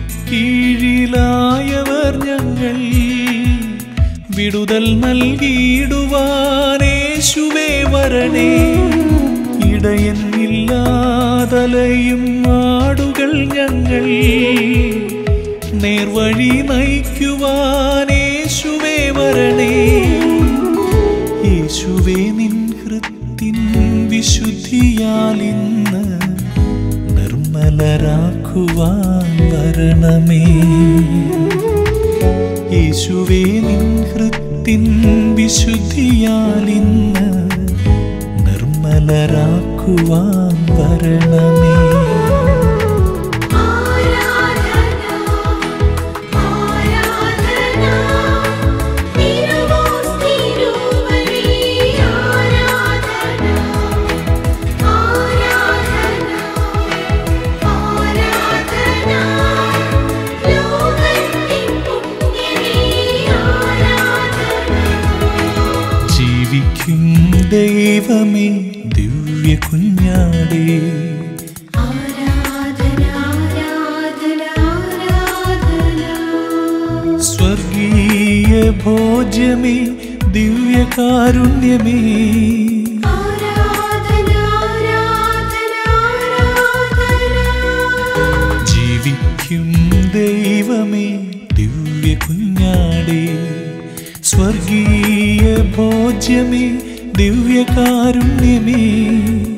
കീഴിലായവർ ഞങ്ങൾ വിടുതൽ നൽകിയിടുവാനേശുവേ വരണേ ഇടയൻ ഇല്ലാതലയും ആടുകൾ ഞങ്ങൾ നേർവഴി നയിക്കുവാനേശുവേ വരണേ യേശുവേ നിൻ ഹൃത്തിൻ വിശുദ്ധിയാൽ ഇന്ന് നിർമ്മലരാക്കുവാൻ വരണമേ യേശുവേ നിൻ ഹൃത്തിൻ വിശുദ്ധിയാൽ ഇന്ന് നിർമ്മലരാക്കുവാൻ വരണമേ ആരാധന ആരാധന തിരുവോസ് തിരുവഴി ആരാധന ആരാധന ആരാധന ലോകത്തിൻ പുണ്യനേ ആരാധന ജീവിക്കും ദൈവമേ ദിവ്യ കുഞ്ഞാടേ ആരാധന ആരാധന ആരാധന സ്വർഗീയ ഭോജ്യമേ ദിവ്യകാരുണ്യമേ ആരാധന ആരാധന ആരാധന ജീവിക്കും ദൈവമേ ദിവ്യ കുഞ്ഞാടേ സ്വർഗീയ ഭോജ്യമേ ദിവ്യകാരുണ്യമേ